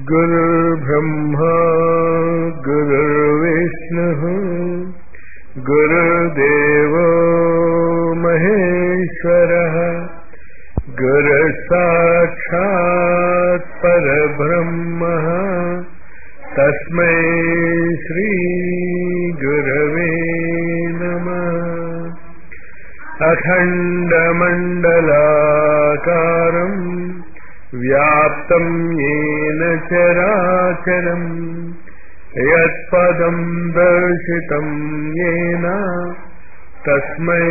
गुरुर्ब्रह्मा गुरुर्विष्णुः गुरुदेवो महेश्वरः गुरुसाक्षात् परब्रह्मः तस्मै श्रीगुरवे नमः अखण्डमण्डलाकारम् व्याप्तम् येन चराचरम् यत्पदम् दर्शितम् येन तस्मै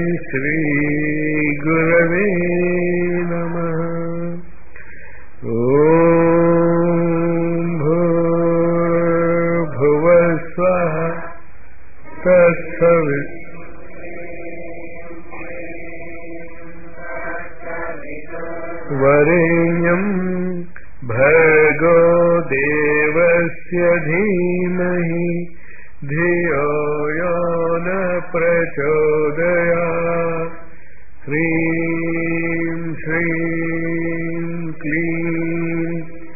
श्रीगुरवे नमः ॐ भूर्भुवस्वः तत्सवि वरेण्यम् भर्गो देवस्य धीमहि धियो यो न प्रचोदया ह्रीं श्रीं क्लीं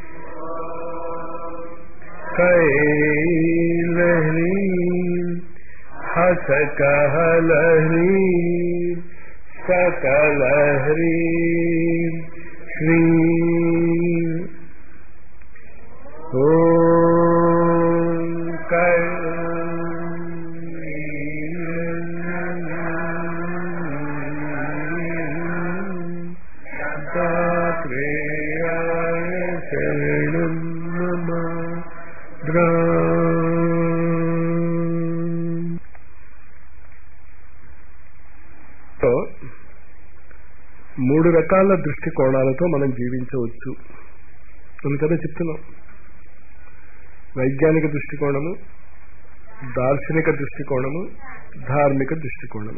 कैलह्रीं हसकहलह्रीं सकलह्रीं श्रीं ॐ दात्रेयाय शरणं मम द्रा సో మూడు రకాల దృష్టికోణాలతో మనం జీవించవచ్చు అని కదా చెప్తున్నాం వైజ్ఞానిక దృష్టికోణము దార్శనిక దృష్టికోణము ధార్మిక దృష్టికోణము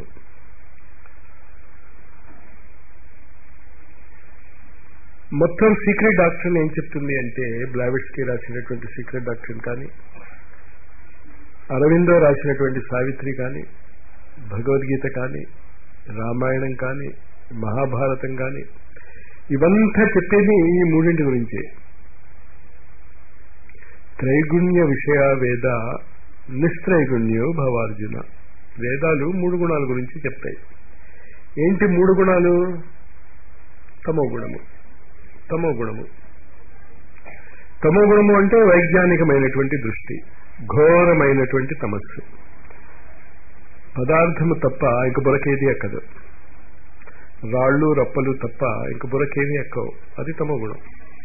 మొత్తం సీక్రెట్ డాక్టర్ ఏం చెప్తుంది అంటే బ్లావెట్స్కి రాసినటువంటి సీక్రెట్ డాక్టర్ కానీ అరవిందో రాసినటువంటి సావిత్రి కానీ భగవద్గీత కానీ రామాయణం కానీ మహాభారతం కానీ ఇవంతా చెప్పేది ఈ మూడింటి గురించే త్రైగుణ్య విషయ వేద నిస్త్రైగుణ్యో భవార్జున వేదాలు మూడు గుణాల గురించి చెప్తాయి ఏంటి మూడు గుణాలు తమో గుణము తమో గుణము తమో గుణము అంటే వైజ్ఞానికమైనటువంటి దృష్టి ఘోరమైనటువంటి తమస్సు పదార్థము తప్ప ఇంక బురకేది ఎక్కదు రాళ్ళు రప్పలు తప్ప ఇంక బురకేది ఎక్కవు అది తమో గుణం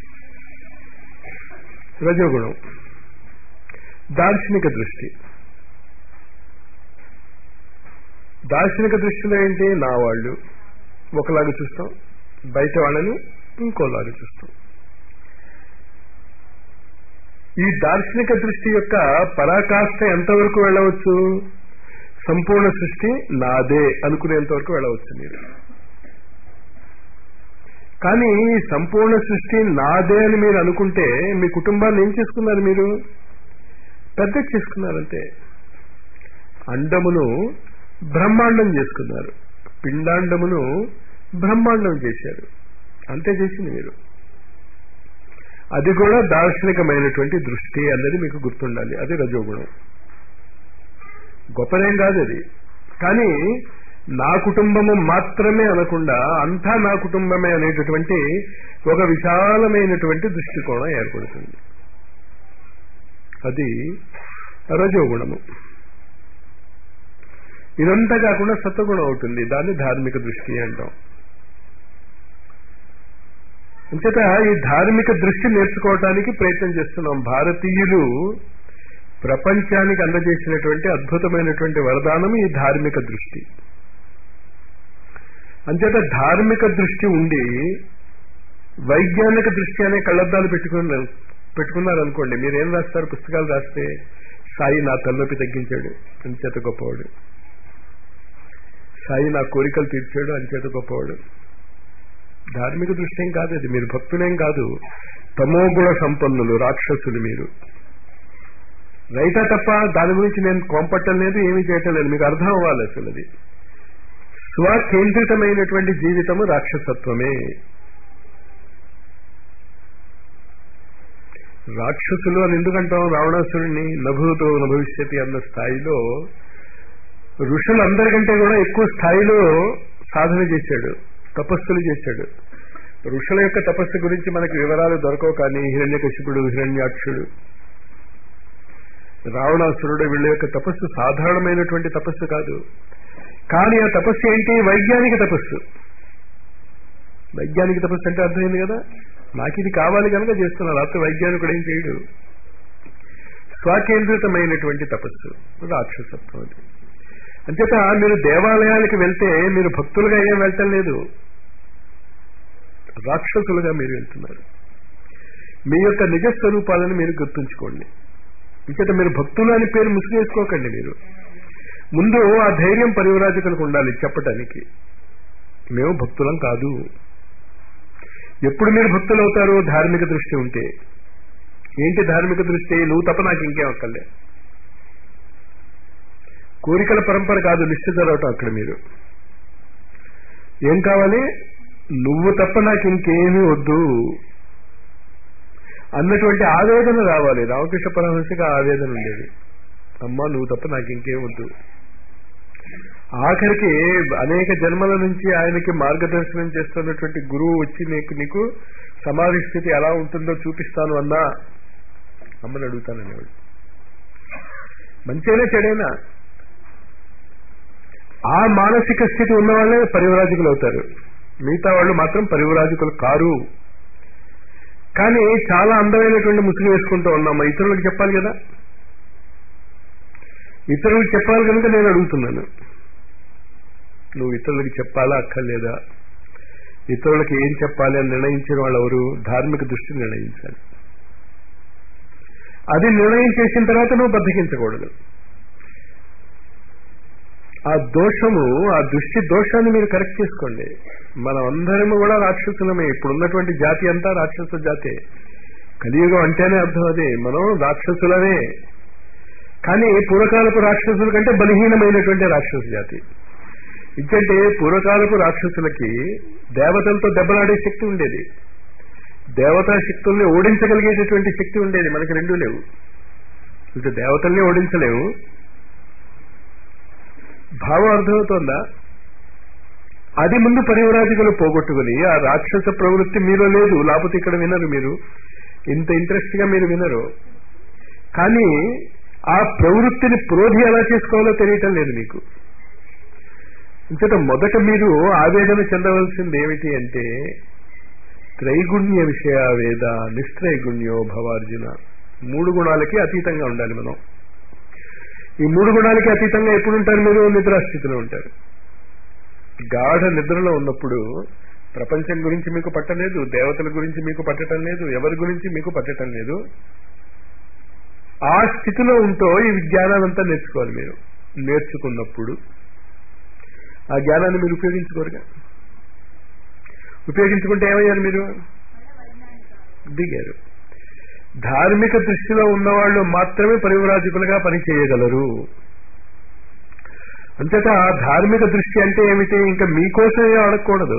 రజోగుణం దార్శనిక దృష్టి దార్శనిక దృష్టిలో ఏంటి నా వాళ్ళు ఒకలాగా చూస్తాం బయట వాళ్ళని ఇంకోలాగా చూస్తాం ఈ దార్శనిక దృష్టి యొక్క పరాకాష్ఠ ఎంతవరకు వెళ్ళవచ్చు సంపూర్ణ సృష్టి నాదే అనుకునేంత వరకు వెళ్ళవచ్చు మీరు కానీ ఈ సంపూర్ణ సృష్టి నాదే అని మీరు అనుకుంటే మీ కుటుంబాన్ని ఏం చేసుకున్నారు మీరు పెద్ద చేసుకున్నారంటే అండమును బ్రహ్మాండం చేసుకున్నారు పిండాండమును బ్రహ్మాండం చేశారు అంతే చేసింది మీరు అది కూడా దార్శనికమైనటువంటి దృష్టి అన్నది మీకు గుర్తుండాలి అది రజోగుణం గొప్పదేం కాదు అది కానీ నా కుటుంబము మాత్రమే అనకుండా అంతా నా కుటుంబమే అనేటటువంటి ఒక విశాలమైనటువంటి దృష్టికోణం ఏర్పడుతుంది అది రజోగుణము ఇదంతా కాకుండా సత్వగుణం అవుతుంది దాన్ని ధార్మిక దృష్టి అంటాం అంచేత ఈ ధార్మిక దృష్టి నేర్చుకోవటానికి ప్రయత్నం చేస్తున్నాం భారతీయులు ప్రపంచానికి అందజేసినటువంటి అద్భుతమైనటువంటి వరదానం ఈ ధార్మిక దృష్టి అంచేత ధార్మిక దృష్టి ఉండి వైజ్ఞానిక దృష్టి అనే కళ్ళద్దాలు పెట్టుకున్న పెట్టుకున్నారనుకోండి మీరేం రాస్తారు పుస్తకాలు రాస్తే సాయి నా తలనొప్పి తగ్గించాడు అంచేత గొప్పవాడు సాయి నా కోరికలు తీర్చాడు అంచేత గొప్పవాడు ధార్మిక దృష్టి ఏం కాదు అది మీరు భక్తులేం కాదు తమోగుణ సంపన్నులు రాక్షసులు మీరు రైటా తప్ప దాని గురించి నేను కోంపట్టం లేదు ఏమీ చేయటం లేదు మీకు అర్థం అవ్వాలి అసలు అది స్వకేంద్రితమైనటువంటి జీవితము రాక్షసత్వమే రాక్షసులు అని ఎందుకంటాం రావణాసురుణ్ణి నభూతో నభవిష్యతి అన్న స్థాయిలో ఋషులందరికంటే కూడా ఎక్కువ స్థాయిలో సాధన చేశాడు తపస్సులు చేశాడు ఋషుల యొక్క తపస్సు గురించి మనకి వివరాలు దొరకవు కానీ హిరణ్యకశిపుడు హిరణ్యాక్షుడు రావణాసురుడు వీళ్ళ యొక్క తపస్సు సాధారణమైనటువంటి తపస్సు కాదు కానీ ఆ తపస్సు ఏంటి వైజ్ఞానిక తపస్సు వైజ్ఞానిక తపస్సు అంటే అర్థమైంది కదా నాకు ఇది కావాలి కనుక చేస్తున్నారు అత వైజ్ఞానికుడు ఏం చేయడు స్వకేంద్రితమైనటువంటి తపస్సు రాక్షసత్వం అది అంచేత మీరు దేవాలయాలకు వెళ్తే మీరు భక్తులుగా ఏం వెళ్ళటం లేదు రాక్షసులుగా మీరు వెళ్తున్నారు మీ యొక్క నిజ స్వరూపాలను మీరు గుర్తుంచుకోండి ఇంకట మీరు భక్తులు అని పేరు ముసుగేసుకోకండి మీరు ముందు ఆ ధైర్యం పరివరాజకులకు ఉండాలి చెప్పటానికి మేము భక్తులం కాదు ఎప్పుడు మీరు భక్తులు అవుతారు ధార్మిక దృష్టి ఉంటే ఏంటి ధార్మిక దృష్టి నువ్వు తప్ప నాకు ఇంకేం అక్కర్లే కోరికల పరంపర కాదు లిస్ట్ చదవటం అక్కడ మీరు ఏం కావాలి నువ్వు తప్ప నాకు ఇంకేమీ వద్దు అన్నటువంటి ఆవేదన రావాలి రామకృష్ణ పరమహంసకి ఆవేదన ఉండేది అమ్మా నువ్వు తప్ప నాకు ఇంకేం వద్దు ఆఖరికి అనేక జన్మల నుంచి ఆయనకి మార్గదర్శనం చేస్తున్నటువంటి గురువు వచ్చి నీకు నీకు సమాధి స్థితి ఎలా ఉంటుందో చూపిస్తాను అన్నా అమ్మని అడుగుతాననేవాడు మంచిగానే చెడైనా ఆ మానసిక స్థితి ఉన్న వాళ్ళే పరివరాజకులు అవుతారు మిగతా వాళ్ళు మాత్రం పరివరాజకులు కారు కానీ చాలా అందమైనటువంటి ముసుగు వేసుకుంటూ ఉన్నాము ఇతరులకు చెప్పాలి కదా ఇతరులకు చెప్పాలి కనుక నేను అడుగుతున్నాను నువ్వు ఇతరులకు చెప్పాలా అక్కర్లేదా ఇతరులకు ఏం చెప్పాలి అని నిర్ణయించిన వాళ్ళు ఎవరు ధార్మిక దృష్టి నిర్ణయించాలి అది నిర్ణయం చేసిన తర్వాత నువ్వు బద్దకించకూడదు ఆ దోషము ఆ దృష్టి దోషాన్ని మీరు కరెక్ట్ చేసుకోండి మనం అందరము కూడా రాక్షసులమే ఇప్పుడు ఉన్నటువంటి జాతి అంతా రాక్షస జాతే కలియుగం అంటేనే అర్థం అదే మనం రాక్షసులమే కానీ పూర్వకాలపు రాక్షసుల కంటే బలహీనమైనటువంటి రాక్షస జాతి ఇంకంటే పూర్వకాలపు రాక్షసులకి దేవతలతో దెబ్బలాడే శక్తి ఉండేది దేవతా శక్తుల్ని ఓడించగలిగేటటువంటి శక్తి ఉండేది మనకి రెండూ లేవు ఇటు దేవతల్ని ఓడించలేము భావం అర్థమవుతోందా అది ముందు పరివరాజకులు పోగొట్టుకుని ఆ రాక్షస ప్రవృత్తి మీలో లేదు లేకపోతే ఇక్కడ వినరు మీరు ఇంత ఇంట్రెస్ట్ గా మీరు వినరు కానీ ఆ ప్రవృత్తిని ప్రోధి ఎలా చేసుకోవాలో తెలియటం లేదు మీకు ఇంతట మొదట మీరు ఆవేదన చెందవలసింది ఏమిటి అంటే త్రైగుణ్య విషయ వేద నిస్త్రైగుణ్యో భవార్జున మూడు గుణాలకి అతీతంగా ఉండాలి మనం ఈ మూడు గుణాలకి అతీతంగా ఎప్పుడు ఉంటారు మీరు నిద్రాస్థితిలో ఉంటారు గాఢ నిద్రలో ఉన్నప్పుడు ప్రపంచం గురించి మీకు పట్టలేదు దేవతల గురించి మీకు పట్టడం లేదు ఎవరి గురించి మీకు పట్టడం లేదు ఆ స్థితిలో ఉంటూ ఈ విజ్ఞానాన్నంతా నేర్చుకోవాలి మీరు నేర్చుకున్నప్పుడు ఆ జ్ఞానాన్ని మీరు ఉపయోగించుకోరుగా ఉపయోగించుకుంటే ఏమయ్యారు మీరు దిగారు ధార్మిక దృష్టిలో ఉన్నవాళ్ళు మాత్రమే పరివరాజకులుగా పనిచేయగలరు అంతేత ధార్మిక దృష్టి అంటే ఏమిటి ఇంకా మీకోసమే అడగకూడదు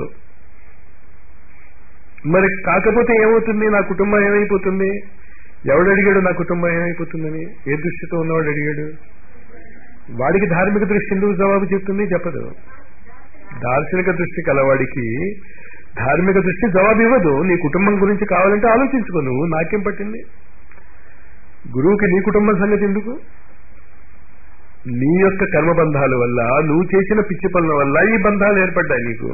మరి కాకపోతే ఏమవుతుంది నా కుటుంబం ఏమైపోతుంది ఎవడు అడిగాడు నా కుటుంబం ఏమైపోతుందని ఏ దృష్టితో ఉన్నవాడు అడిగాడు వాడికి ధార్మిక దృష్టి ఎందుకు జవాబు చెప్తుంది చెప్పదు దార్శనిక దృష్టి కలవాడికి ధార్మిక దృష్టి జవాబు ఇవ్వదు నీ కుటుంబం గురించి కావాలంటే ఆలోచించుకో నువ్వు నాకేం పట్టింది గురువుకి నీ కుటుంబం సంగతి ఎందుకు నీ యొక్క కర్మబంధాల వల్ల నువ్వు చేసిన పిచ్చి పనుల వల్ల ఈ బంధాలు ఏర్పడ్డాయి నీకు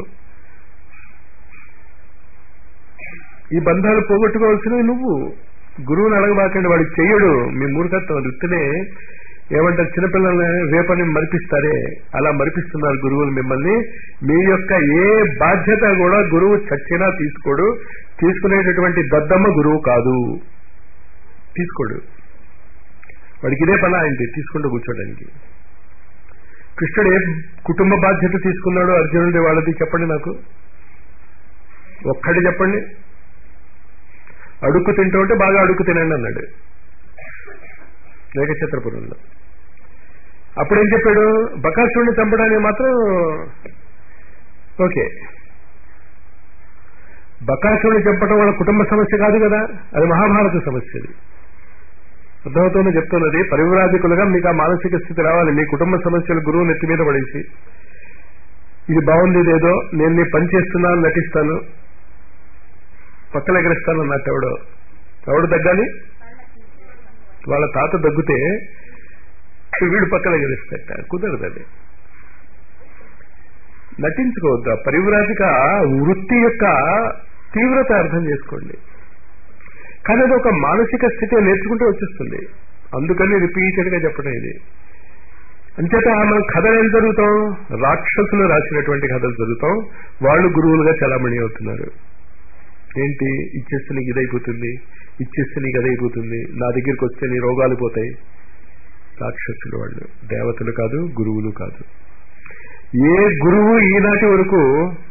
ఈ బంధాలు పోగొట్టుకోవాల్సినవి నువ్వు గురువుని అడగబాకండి వాడు చెయ్యడు మీ మూర్ఖత్వం అది ఉత్తనే ఏమంటారు చిన్నపిల్లల్ని రేపని మరిపిస్తారే అలా మరిపిస్తున్నారు గురువులు మిమ్మల్ని మీ యొక్క ఏ బాధ్యత కూడా గురువు చచ్చినా తీసుకోడు తీసుకునేటటువంటి దద్దమ్మ గురువు కాదు తీసుకోడు వాడికి ఇదే పని ఆయనది తీసుకుంటూ కూర్చోడానికి కృష్ణుడు ఏ కుటుంబ బాధ్యత తీసుకున్నాడు అర్జునుడి వాళ్ళది చెప్పండి నాకు ఒక్కడి చెప్పండి అడుక్కు తింటూ ఉంటే బాగా అడుక్కు తినండి అన్నాడు ఏకఛత్రపురంలో అప్పుడేం చెప్పాడు బకాసురుడిని చంపడానికి మాత్రం ఓకే బకాసురుని చంపడం వాళ్ళ కుటుంబ సమస్య కాదు కదా అది మహాభారత సమస్య అది అర్థమవుతుందో చెప్తున్నది పరివ్రాజకులుగా మీకు ఆ మానసిక స్థితి రావాలి మీ కుటుంబ సమస్యలు గురువు నెత్తి మీద పడేసి ఇది బాగుంది ఇదేదో నేను నీ పని చేస్తున్నాను నటిస్తాను పక్కన ఎగరేస్తాను అన్నట్టు ఎవడో ఎవడు దగ్గాలి వాళ్ళ తాత దగ్గితే వీడు పక్కన ఎగరేస్తాట కుదరదు అది నటించుకోవద్దు ఆ పరివ్రాజిక వృత్తి యొక్క తీవ్రత అర్థం చేసుకోండి కానీ అది ఒక మానసిక స్థితి నేర్చుకుంటే వచ్చేస్తుంది అందుకని రిపీటెడ్ గా చెప్పడం ఇది అంచేత మనం కథలు ఏం చదువుతాం రాక్షసులు రాసినటువంటి కథలు చదువుతాం వాళ్ళు గురువులుగా చలామణి అవుతున్నారు ఏంటి ఇచ్చేస్తే నీకు ఇదైపోతుంది ఇచ్చేస్తే నీకు అదైపోతుంది నా దగ్గరికి వస్తే నీ రోగాలు పోతాయి రాక్షసులు వాళ్ళు దేవతలు కాదు గురువులు కాదు ఏ గురువు ఈనాటి వరకు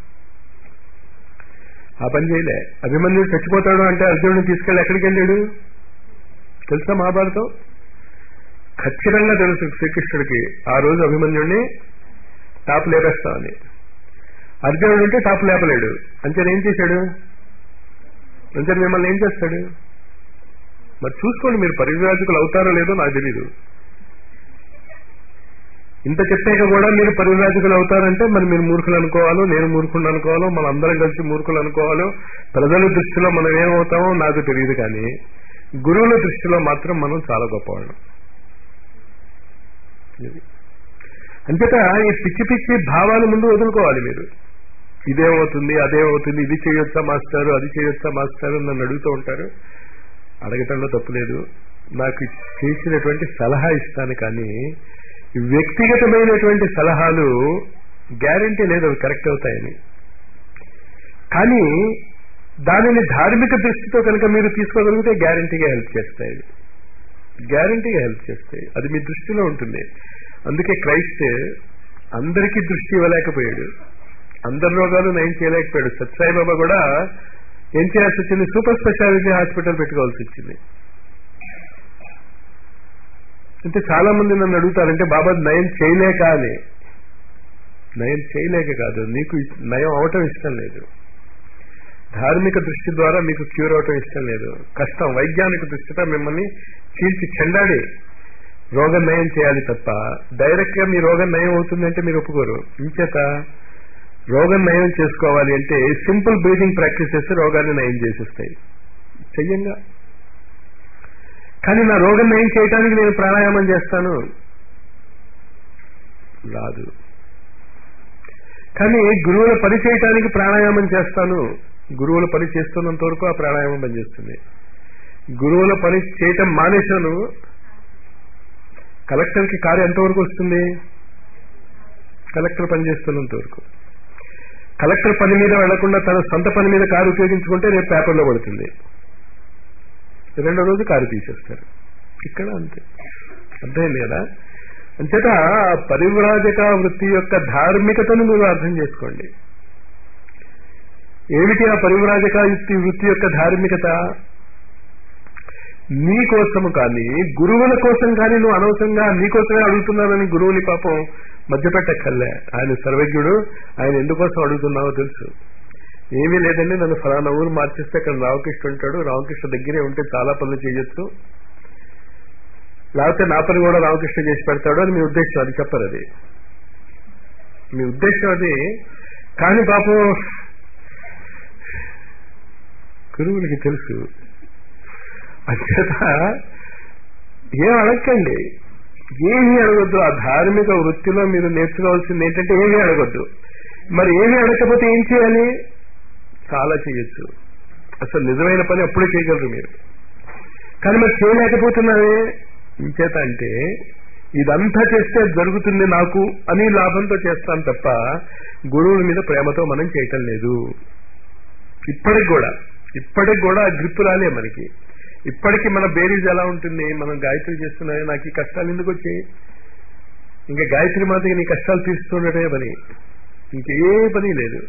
ఆ పని చేయలే అభిమన్యుడు చచ్చిపోతాడు అంటే అర్జునుడిని తీసుకెళ్ళి ఎక్కడికి వెళ్ళాడు తెలుసా మహాభారతం ఖచ్చితంగా తెలుసు శ్రీకృష్ణుడికి ఆ రోజు అభిమన్యుడిని టాప్ లేపేస్తామని అర్జునుడు అంటే టాప్ లేపలేడు అంతే ఏం చేశాడు అంతే మిమ్మల్ని ఏం చేస్తాడు మరి చూసుకోండి మీరు పరివ్రాజకులు అవుతారో లేదో నాకు తెలీదు ఇంత చెప్పాక కూడా మీరు పరివ్రాజకులు అవుతారంటే మరి మీరు మూర్ఖులు అనుకోవాలో నేను మూర్ఖులు అనుకోవాలో మన అందరం కలిసి మూర్ఖులు అనుకోవాలో ప్రజల దృష్టిలో మనం ఏమవుతామో నాకు తెలియదు కానీ గురువుల దృష్టిలో మాత్రం మనం చాలా గొప్పవాళ్ళం అంతేత ఈ పిచ్చి పిచ్చి భావాల ముందు వదులుకోవాలి మీరు ఇదేమవుతుంది అదేమవుతుంది ఇది చేయొచ్చా మాస్టారు అది చేయొచ్చా మాస్టారు నన్ను అడుగుతూ ఉంటారు అడగటంలో తప్పులేదు నాకు చేసినటువంటి సలహా ఇస్తాను కానీ వ్యక్తిగతమైనటువంటి సలహాలు గ్యారంటీ లేదు అవి కరెక్ట్ అవుతాయని కానీ దానిని ధార్మిక దృష్టితో కనుక మీరు తీసుకోగలిగితే గ్యారంటీగా హెల్ప్ చేస్తాయి గ్యారంటీగా హెల్ప్ చేస్తాయి అది మీ దృష్టిలో ఉంటుంది అందుకే క్రైస్ట్ అందరికీ దృష్టి ఇవ్వలేకపోయాడు అందరి రోగాలు నయం చేయలేకపోయాడు సత్సాయిబాబా కూడా ఏం చేయాల్సి వచ్చింది సూపర్ స్పెషాలిటీ హాస్పిటల్ పెట్టుకోవాల్సి వచ్చింది అంటే చాలా మంది నన్ను అడుగుతారంటే బాబా నయం చేయలేక అని నయం చేయలేక కాదు నీకు నయం అవటం ఇష్టం లేదు ధార్మిక దృష్టి ద్వారా మీకు క్యూర్ అవటం ఇష్టం లేదు కష్టం వైజ్ఞానిక దృష్టితో మిమ్మల్ని చీల్చి చెండాడి రోగం నయం చేయాలి తప్ప డైరెక్ట్ గా మీ రోగం నయం అవుతుందంటే మీరు ఒప్పుకోరు ఇంచేత రోగం నయం చేసుకోవాలి అంటే సింపుల్ బ్రీదింగ్ ప్రాక్టీస్ చేస్తే రోగాన్ని నయం చేసేస్తాయి చెయ్యంగా కానీ నా రోగం నయం చేయడానికి నేను ప్రాణాయామం చేస్తాను రాదు కానీ గురువుల పని చేయటానికి ప్రాణాయామం చేస్తాను గురువుల పని చేస్తున్నంత వరకు ఆ ప్రాణాయామం పనిచేస్తుంది గురువుల పని చేయటం మానేశాను కలెక్టర్కి కారు ఎంతవరకు వస్తుంది కలెక్టర్ పని చేస్తున్నంత వరకు కలెక్టర్ పని మీద వెళ్లకుండా తన సొంత పని మీద కారు ఉపయోగించుకుంటే రేపు పేపర్లో పడుతుంది రెండో రోజు కారు తీసేస్తారు ఇక్కడ అంతే అర్థమైంది కదా అంచేత పరివ్రాజక వృత్తి యొక్క ధార్మికతను మీరు అర్థం చేసుకోండి ఏమిటి ఆ పరివ్రాజక యుక్తి వృత్తి యొక్క ధార్మికత నీ కోసము కానీ గురువుల కోసం కానీ నువ్వు అనవసరంగా నీకోసమే అడుగుతున్నానని గురువుని పాపం మధ్యపెట్టక్కర్లే ఆయన సర్వజ్ఞుడు ఆయన ఎందుకోసం అడుగుతున్నావో తెలుసు ఏమీ లేదండి నన్ను ఫలానా ఊరు మార్చిస్తే అక్కడ రామకృష్ణ ఉంటాడు రామకృష్ణ దగ్గరే ఉంటే చాలా పనులు చేయొచ్చు లేకపోతే నా పని కూడా రామకృష్ణ చేసి పెడతాడు అని మీ ఉద్దేశం అది చెప్పరు అది మీ ఉద్దేశం అది కానీ పాపం గురువులకి తెలుసు అంచేత ఏం అడగండి ఏమీ అడగొద్దు ఆ ధార్మిక వృత్తిలో మీరు నేర్చుకోవాల్సింది ఏంటంటే ఏమీ అడగొద్దు మరి ఏమీ అడగకపోతే ఏం చేయాలి చాలా చేయొచ్చు అసలు నిజమైన పని అప్పుడే చేయగలరు మీరు కానీ మరి చేయలేకపోతున్నారే ఇంచేత అంటే ఇదంతా చేస్తే జరుగుతుంది నాకు అని లాభంతో చేస్తాను తప్ప గురువుల మీద ప్రేమతో మనం చేయటం లేదు ఇప్పటికి కూడా ఇప్పటికి కూడా గ్రిప్ రాలే మనకి ఇప్పటికీ మన బేరీజ్ ఎలా ఉంటుంది మనం గాయత్రి చేస్తున్నాయి నాకు ఈ కష్టాలు ఎందుకు వచ్చాయి ఇంకా గాయత్రి మాతకి నీ కష్టాలు తీస్తుండటే పని ఇంకే పని లేదు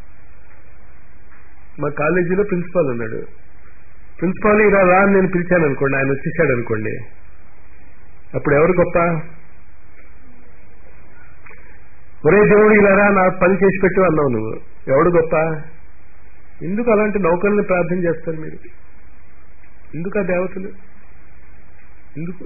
మా కాలేజీలో ప్రిన్సిపాల్ ఉన్నాడు ప్రిన్సిపాల్ ఇలా రా అని నేను పిలిచాను అనుకోండి ఆయన వచ్చేసాడు అనుకోండి అప్పుడు ఎవరు గొప్ప ఒరే దేవుడు ఇలా రా నా పని చేసి పెట్టు అన్నావు నువ్వు ఎవడు గొప్ప ఎందుకు అలాంటి నౌకర్ని ప్రార్థన చేస్తారు మీరు ఎందుకు ఆ దేవతలు ఎందుకు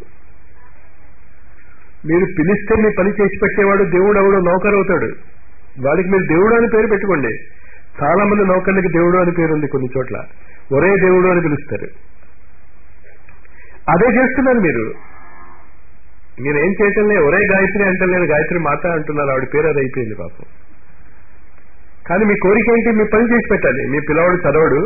మీరు పిలిస్తే మీ పని చేసి పెట్టేవాడు దేవుడు ఎవడో నౌకర్ అవుతాడు వాడికి మీరు దేవుడు అని పేరు పెట్టుకోండి చాలా మంది నౌకర్లకి దేవుడు అని పేరు ఉంది కొన్ని చోట్ల ఒరే దేవుడు అని పిలుస్తారు అదే చేస్తున్నారు మీరు మీరేం చేయటం లేదు ఒరే గాయత్రి అంటలేదు గాయత్రి మాత అంటున్నారు ఆవిడ పేరు అది అయిపోయింది పాపం కానీ మీ కోరిక ఏంటి మీ పని చేసి పెట్టాలి మీ పిల్లవాడు చదవడు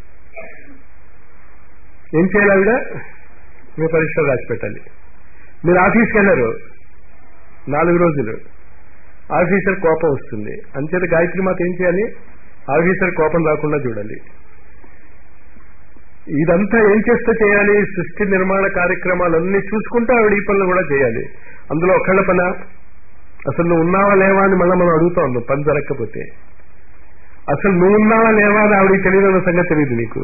ఏం చేయాలి ఆవిడ మీ పరీక్షలు రాసి పెట్టాలి మీరు ఆఫీస్కి వెళ్ళారు నాలుగు రోజులు ఆఫీసర్ కోపం వస్తుంది అంచేత గాయత్రి మాత ఏం చేయాలి ఆఫీసర్ కోపం రాకుండా చూడాలి ఇదంతా ఏం చేస్తే చేయాలి సృష్టి నిర్మాణ కార్యక్రమాలన్నీ చూసుకుంటూ ఆవిడ ఈ పనులు కూడా చేయాలి అందులో ఒకళ్ళ పన అసలు నువ్వు ఉన్నావా లేవా అని మళ్ళీ మనం అడుగుతా ఉన్నాం పని జరగకపోతే అసలు నువ్వు ఉన్నావా లేవా అని ఆవిడకి తెలియదన్న సంగతి తెలియదు నీకు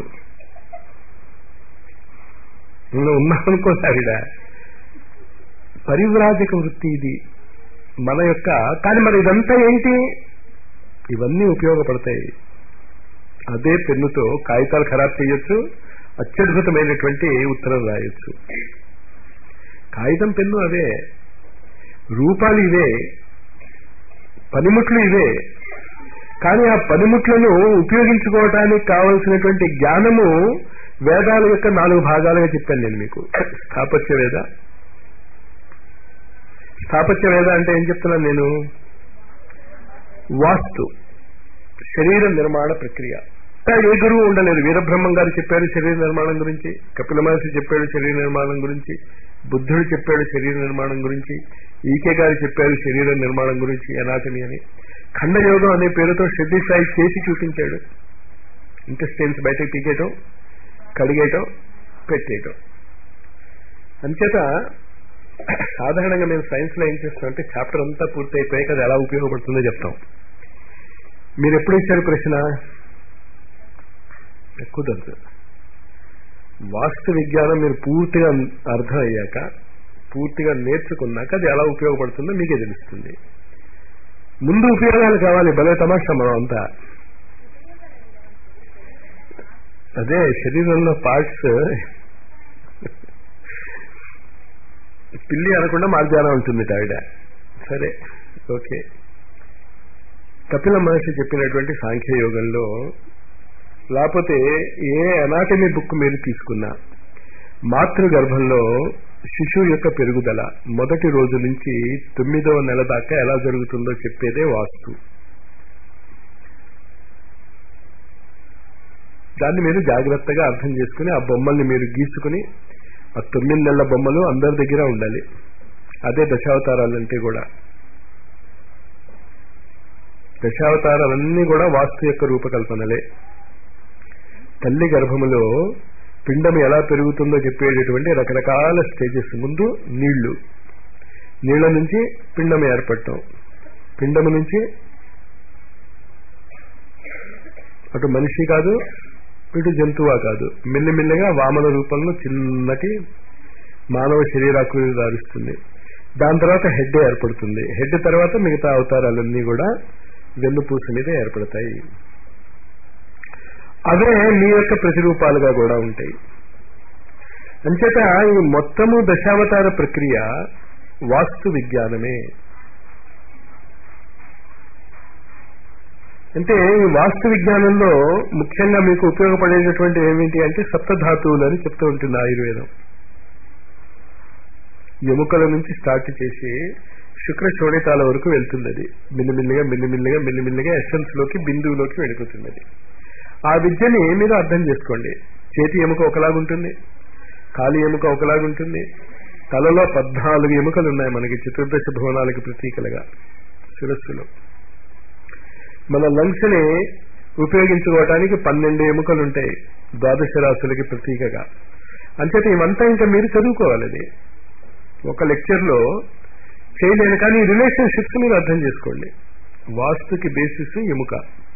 నువ్వు ఉన్నావనుకో ఆవిడ పరివ్రాజక వృత్తి ఇది మన యొక్క కానీ మరి ఇదంతా ఏంటి ఇవన్నీ ఉపయోగపడతాయి అదే పెన్నుతో కాగితాలు ఖరాబ్ చేయొచ్చు అత్యద్భుతమైనటువంటి ఉత్తరం రాయొచ్చు కాగితం పెన్ను అదే రూపాలు ఇవే పనిముట్లు ఇవే కానీ ఆ పనిముట్లను ఉపయోగించుకోవటానికి కావలసినటువంటి జ్ఞానము వేదాల యొక్క నాలుగు భాగాలుగా చెప్పాను నేను మీకు స్థాపత్య వేద స్థాపత్య వేద అంటే ఏం చెప్తున్నాను నేను వాస్తు శరీర నిర్మాణ ప్రక్రియ ఏ గురువు ఉండలేదు వీరబ్రహ్మం గారు చెప్పారు శరీర నిర్మాణం గురించి కపిల మహర్షి చెప్పాడు శరీర నిర్మాణం గురించి బుద్ధుడు చెప్పాడు శరీర నిర్మాణం గురించి ఈకే గారు చెప్పారు శరీర నిర్మాణం గురించి ఎనాటమీ అని ఖండయోగం అనే పేరుతో శ్రద్ధి సాయి చేసి చూపించాడు ఇంటెస్టైన్స్ బయటకు పీకేయటం కడిగేయటం పెట్టేయటం అంచేత సాధారణంగా మేము సైన్స్ లో ఏం చేస్తాం అంటే చాప్టర్ అంతా పూర్తి అయిపోయాక అది ఎలా ఉపయోగపడుతుందో చెప్తాం మీరు ఎప్పుడు ఇచ్చారు ప్రశ్న కుదరదు వాస్తు విజ్ఞానం మీరు పూర్తిగా అర్థం అయ్యాక పూర్తిగా నేర్చుకున్నాక అది ఎలా ఉపయోగపడుతుందో మీకే తెలుస్తుంది ముందు ఉపయోగాలు కావాలి భలే తమాషా మనం అంతా అదే శరీరంలో పార్ట్స్ పిల్లి అనకుండా మార్జానం ఉంటుంది ఆవిడ సరే ఓకే కపిల మహర్షి చెప్పినటువంటి సాంఖ్యయోగంలో లేకపోతే ఏ అనాటమీ బుక్ మీరు తీసుకున్నా మాతృగర్భంలో శిశువు యొక్క పెరుగుదల మొదటి రోజు నుంచి తొమ్మిదవ నెల దాకా ఎలా జరుగుతుందో చెప్పేదే వాస్తు దాన్ని మీరు జాగ్రత్తగా అర్థం చేసుకుని ఆ బొమ్మల్ని మీరు గీసుకుని ఆ తొమ్మిది నెలల బొమ్మలు అందరి దగ్గర ఉండాలి అదే దశావతారాలంటే కూడా దశావతారాలన్నీ కూడా వాస్తు యొక్క రూపకల్పనలే తల్లి గర్భములో పిండం ఎలా పెరుగుతుందో చెప్పేటటువంటి రకరకాల స్టేజెస్ ముందు నీళ్లు నీళ్ల నుంచి పిండం ఏర్పడటం పిండము నుంచి అటు మనిషి కాదు ఇటు జంతువా కాదు మెల్లిమెల్లిగా వామన రూపంలో చిన్నటి మానవ శరీరాకృతి దారుస్తుంది దాని తర్వాత హెడ్ ఏర్పడుతుంది హెడ్ తర్వాత మిగతా అవతారాలన్నీ కూడా వెన్నుపూస మీద ఏర్పడతాయి అవే మీ యొక్క ప్రతిరూపాలుగా కూడా ఉంటాయి అంచేత ఈ మొత్తము దశావతార ప్రక్రియ వాస్తు విజ్ఞానమే అంటే ఈ వాస్తు విజ్ఞానంలో ముఖ్యంగా మీకు ఉపయోగపడేటటువంటి ఏమిటి అంటే సప్తధాతువులు అని చెప్తూ ఉంటుంది ఆయుర్వేదం ఎముకల నుంచి స్టార్ట్ చేసి శుక్ర చోడితాల వరకు వెళ్తుంది అది మిల్లిమిల్లిగా మిల్లిమిల్లిగా మిల్లిమిల్లిగా ఎసెన్స్ లోకి బిందువులోకి వెళ్ళిపోతుంది అది ఆ విద్యని మీరు అర్థం చేసుకోండి చేతి ఎముక ఒకలాగుంటుంది కాలి ఎముక ఒకలాగుంటుంది తలలో పద్నాలుగు ఎముకలు ఉన్నాయి మనకి చతుర్దశ భువనాలకి ప్రతీకలుగా శిరస్సులో మన లంగ్స్ ని ఉపయోగించుకోవడానికి పన్నెండు ఎముకలు ఉంటాయి ద్వాదశ రాశులకి ప్రతీకగా అంచేత ఇవంతా ఇంకా మీరు చదువుకోవాలి అది ఒక లెక్చర్ లో చేయలేను కానీ రిలేషన్షిప్స్ మీరు అర్థం చేసుకోండి వాస్తుకి బేసిస్ ఎముక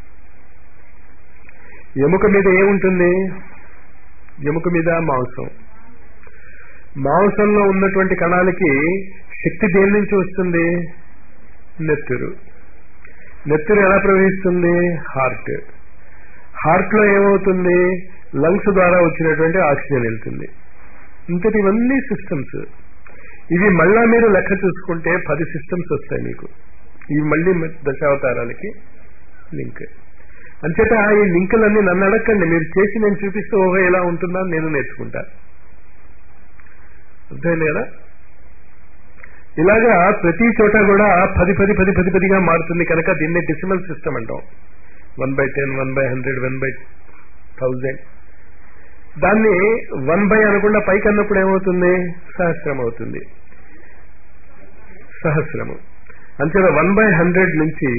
ఎముక మీద ఏముంటుంది ఎముక మీద మాంసం మాంసంలో ఉన్నటువంటి కణాలకి శక్తి దేని నుంచి వస్తుంది నెత్తురు నెత్తురు ఎలా ప్రవహిస్తుంది హార్ట్ హార్ట్ లో ఏమవుతుంది లంగ్స్ ద్వారా వచ్చినటువంటి ఆక్సిజన్ వెళ్తుంది ఇంతటి ఇవన్నీ సిస్టమ్స్ ఇవి మళ్ళా మీరు లెక్క చూసుకుంటే పది సిస్టమ్స్ వస్తాయి మీకు ఇవి మళ్ళీ దశావతారాలకి లింక్ అంచేత ఈ లింకులన్నీ నన్ను అడగండి మీరు చేసి నేను చూపిస్తూ ఓహో ఎలా ఉంటుందా అని నేను నేర్చుకుంటా అర్థమైంది కదా ఇలాగా ప్రతి చోట కూడా పది పది పది పది పదిగా మారుతుంది కనుక దీన్ని డెసిమల్ సిస్టమ్ అంటాం one by ten one by hundred one by thousand దాన్ని వన్ బై అనకుండా పైకి అన్నప్పుడు ఏమవుతుంది సహస్రం అవుతుంది సహస్రము అంచేత వన్ బై హండ్రెడ్ నుంచి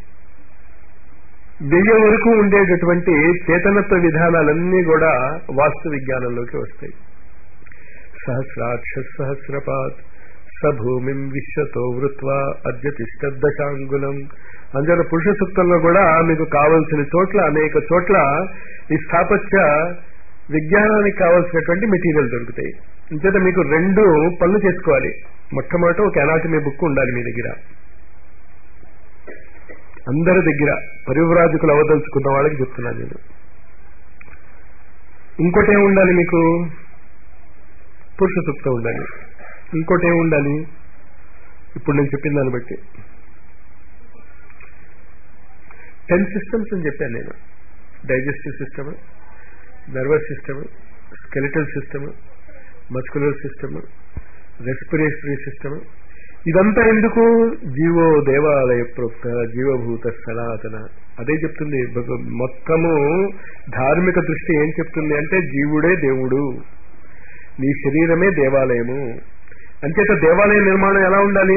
వెయ్యి వరకు ఉండేటటువంటి చేతనత్వ విధానాలన్నీ కూడా వాస్తు విజ్ఞానంలోకి వస్తాయి సహస్రాక్ష సహస్రపాత్ సభూమిం విశ్వతో వృత్వా అద్యతిష్ట దశాంగులం అంచేత పురుష సూక్తంలో కూడా మీకు కావలసిన చోట్ల అనేక చోట్ల ఈ స్థాపత్య విజ్ఞానానికి కావలసినటువంటి మెటీరియల్ దొరుకుతాయి అంచేత మీకు రెండు పనులు చేసుకోవాలి మొట్టమొదట ఒక ఎనాటమీ బుక్ ఉండాలి మీ దగ్గర అందరి దగ్గర పరివ్రాజకులు అవదలుచుకున్న వాళ్ళకి చెప్తున్నాను నేను ఇంకోటి ఏమి ఉండాలి మీకు పురుష సూక్తం ఉండాలి ఇంకోటి ఏమి ఉండాలి ఇప్పుడు నేను చెప్పిన దాన్ని బట్టి టెన్ సిస్టమ్స్ అని చెప్పాను నేను digestive system nervous system skeletal system muscular system respiratory system ఇదంతా ఎందుకు జీవో దేవాలయ ప్రోక్త జీవభూత సనాతన అదే చెప్తుంది మొత్తము ధార్మిక దృష్టి ఏం చెప్తుంది అంటే జీవుడే దేవుడు నీ శరీరమే దేవాలయము అంచేత దేవాలయ నిర్మాణం ఎలా ఉండాలి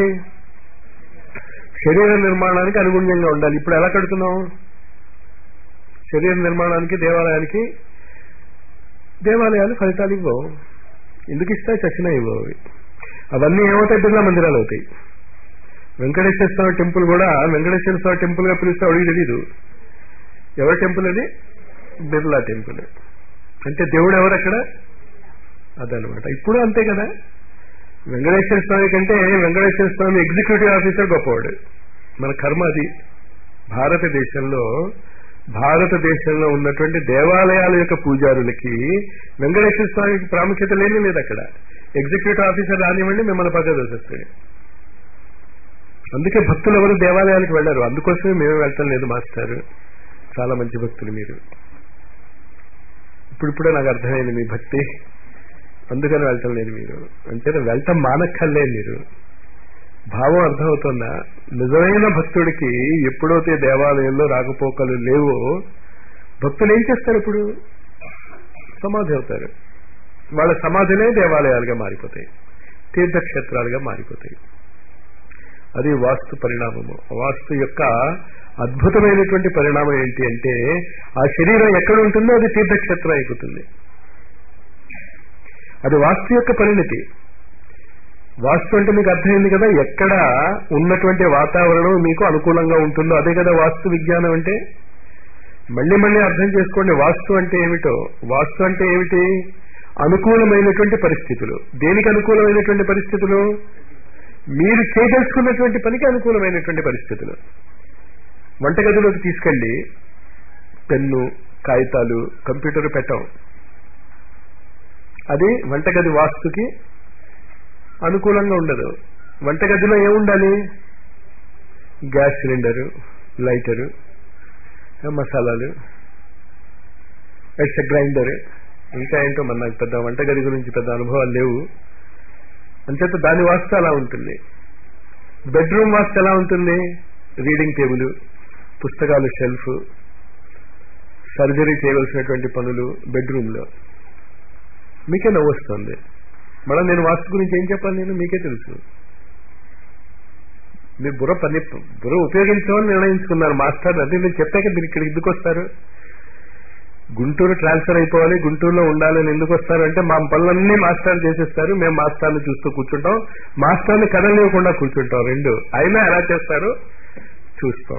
శరీర నిర్మాణానికి అనుగుణ్యంగా ఉండాలి ఇప్పుడు ఎలా కడుతున్నాం శరీర నిర్మాణానికి దేవాలయానికి దేవాలయాలు ఫలితాలు ఇవ్వవు ఎందుకు ఇస్తాయి చచ్చిన ఇవ్వవు అవి అవన్నీ ఏమవుతాయి బిర్లా మందిరాలు అవుతాయి వెంకటేశ్వర స్వామి టెంపుల్ కూడా వెంకటేశ్వర స్వామి టెంపుల్ గా పిలిస్తే అడిగి తెలీదు ఎవరి టెంపుల్ అది బిర్లా టెంపుల్ అంటే దేవుడు ఎవరు అక్కడ అదనమాట ఇప్పుడు అంతే కదా వెంకటేశ్వర స్వామి కంటే వెంకటేశ్వర స్వామి ఎగ్జిక్యూటివ్ ఆఫీసర్ గొప్పవాడు మన కర్మ అది భారతదేశంలో భారతదేశంలో ఉన్నటువంటి దేవాలయాల యొక్క పూజారులకి వెంకటేశ్వర స్వామికి ప్రాముఖ్యత లేని లేదు అక్కడ ఎగ్జిక్యూటివ్ ఆఫీసర్ రానివ్వండి మిమ్మల్ని పక్కన వస్తాయి అందుకే భక్తులు ఎవరు దేవాలయాలకు వెళ్ళరు అందుకోసమే మేము వెళ్తాం లేదు మాస్టర్ చాలా మంచి భక్తులు మీరు ఇప్పుడిప్పుడే నాకు అర్థమైంది మీ భక్తి అందుకని వెళ్ళటం లేదు మీరు అంటే వెళ్ళటం మానక్కర్లేదు మీరు భావం అర్థమవుతుందా నిజమైన భక్తుడికి ఎప్పుడైతే దేవాలయంలో రాకపోకలు లేవో భక్తులు ఏం చేస్తారు ఇప్పుడు సమాధి అవుతారు వాళ్ళ సమాధులే దేవాలయాలుగా మారిపోతాయి తీర్థక్షేత్రాలుగా మారిపోతాయి అది వాస్తు పరిణామము వాస్తు యొక్క అద్భుతమైనటువంటి పరిణామం ఏంటి అంటే ఆ శరీరం ఎక్కడ ఉంటుందో అది తీర్థక్షేత్రం అయిపోతుంది అది వాస్తు యొక్క పరిణతి వాస్తు అంటే మీకు అర్థమైంది కదా ఎక్కడ ఉన్నటువంటి వాతావరణం మీకు అనుకూలంగా ఉంటుందో అదే కదా వాస్తు విజ్ఞానం అంటే మళ్ళీ మళ్ళీ అర్థం చేసుకోండి వాస్తు అంటే ఏమిటో వాస్తు అంటే ఏమిటి అనుకూలమైనటువంటి పరిస్థితులు దేనికి అనుకూలమైనటువంటి పరిస్థితులు మీరు చేయదలుచుకున్నటువంటి పనికి అనుకూలమైనటువంటి పరిస్థితులు వంటగదిలోకి తీసుకెళ్లి పెన్ను కాగితాలు కంప్యూటర్ పెట్టాం అది వంటగది వాస్తుకి అనుకూలంగా ఉండదు వంటగదిలో ఏముండాలి గ్యాస్ సిలిండరు లైటరు మసాలాలు ఎట్స్ గ్రైండర్ ఇంకా ఏంటో మన నాకు పెద్ద వంటగది గురించి పెద్ద అనుభవాలు లేవు అంచేత దాని వాస్తు అలా ఉంటుంది బెడ్రూమ్ వాస్తు ఎలా ఉంటుంది రీడింగ్ టేబుల్ పుస్తకాలు షెల్ఫ్ సర్జరీ చేయవలసినటువంటి పనులు బెడ్రూమ్లో మీకే నవ్వు వస్తుంది మళ్ళీ నేను వాస్తు గురించి ఏం చెప్పాలి నేను మీకే తెలుసు మీరు బుర్ర పని బుర్ర ఉపయోగించమని నిర్ణయించుకున్నారు మాస్టర్ అదే నేను చెప్పాక మీరు ఇక్కడ ఎందుకు వస్తారు గుంటూరు ట్రాన్స్ఫర్ అయిపోవాలి గుంటూరులో ఉండాలని ఎందుకు వస్తారు అంటే మా పనులన్నీ మాస్టర్లు చేసేస్తారు మేము మాస్టర్ని చూస్తూ కూర్చుంటాం మాస్టర్ని కదలనివ్వకుండా కూర్చుంటాం రెండు అయినా ఎలా చేస్తారు చూస్తాం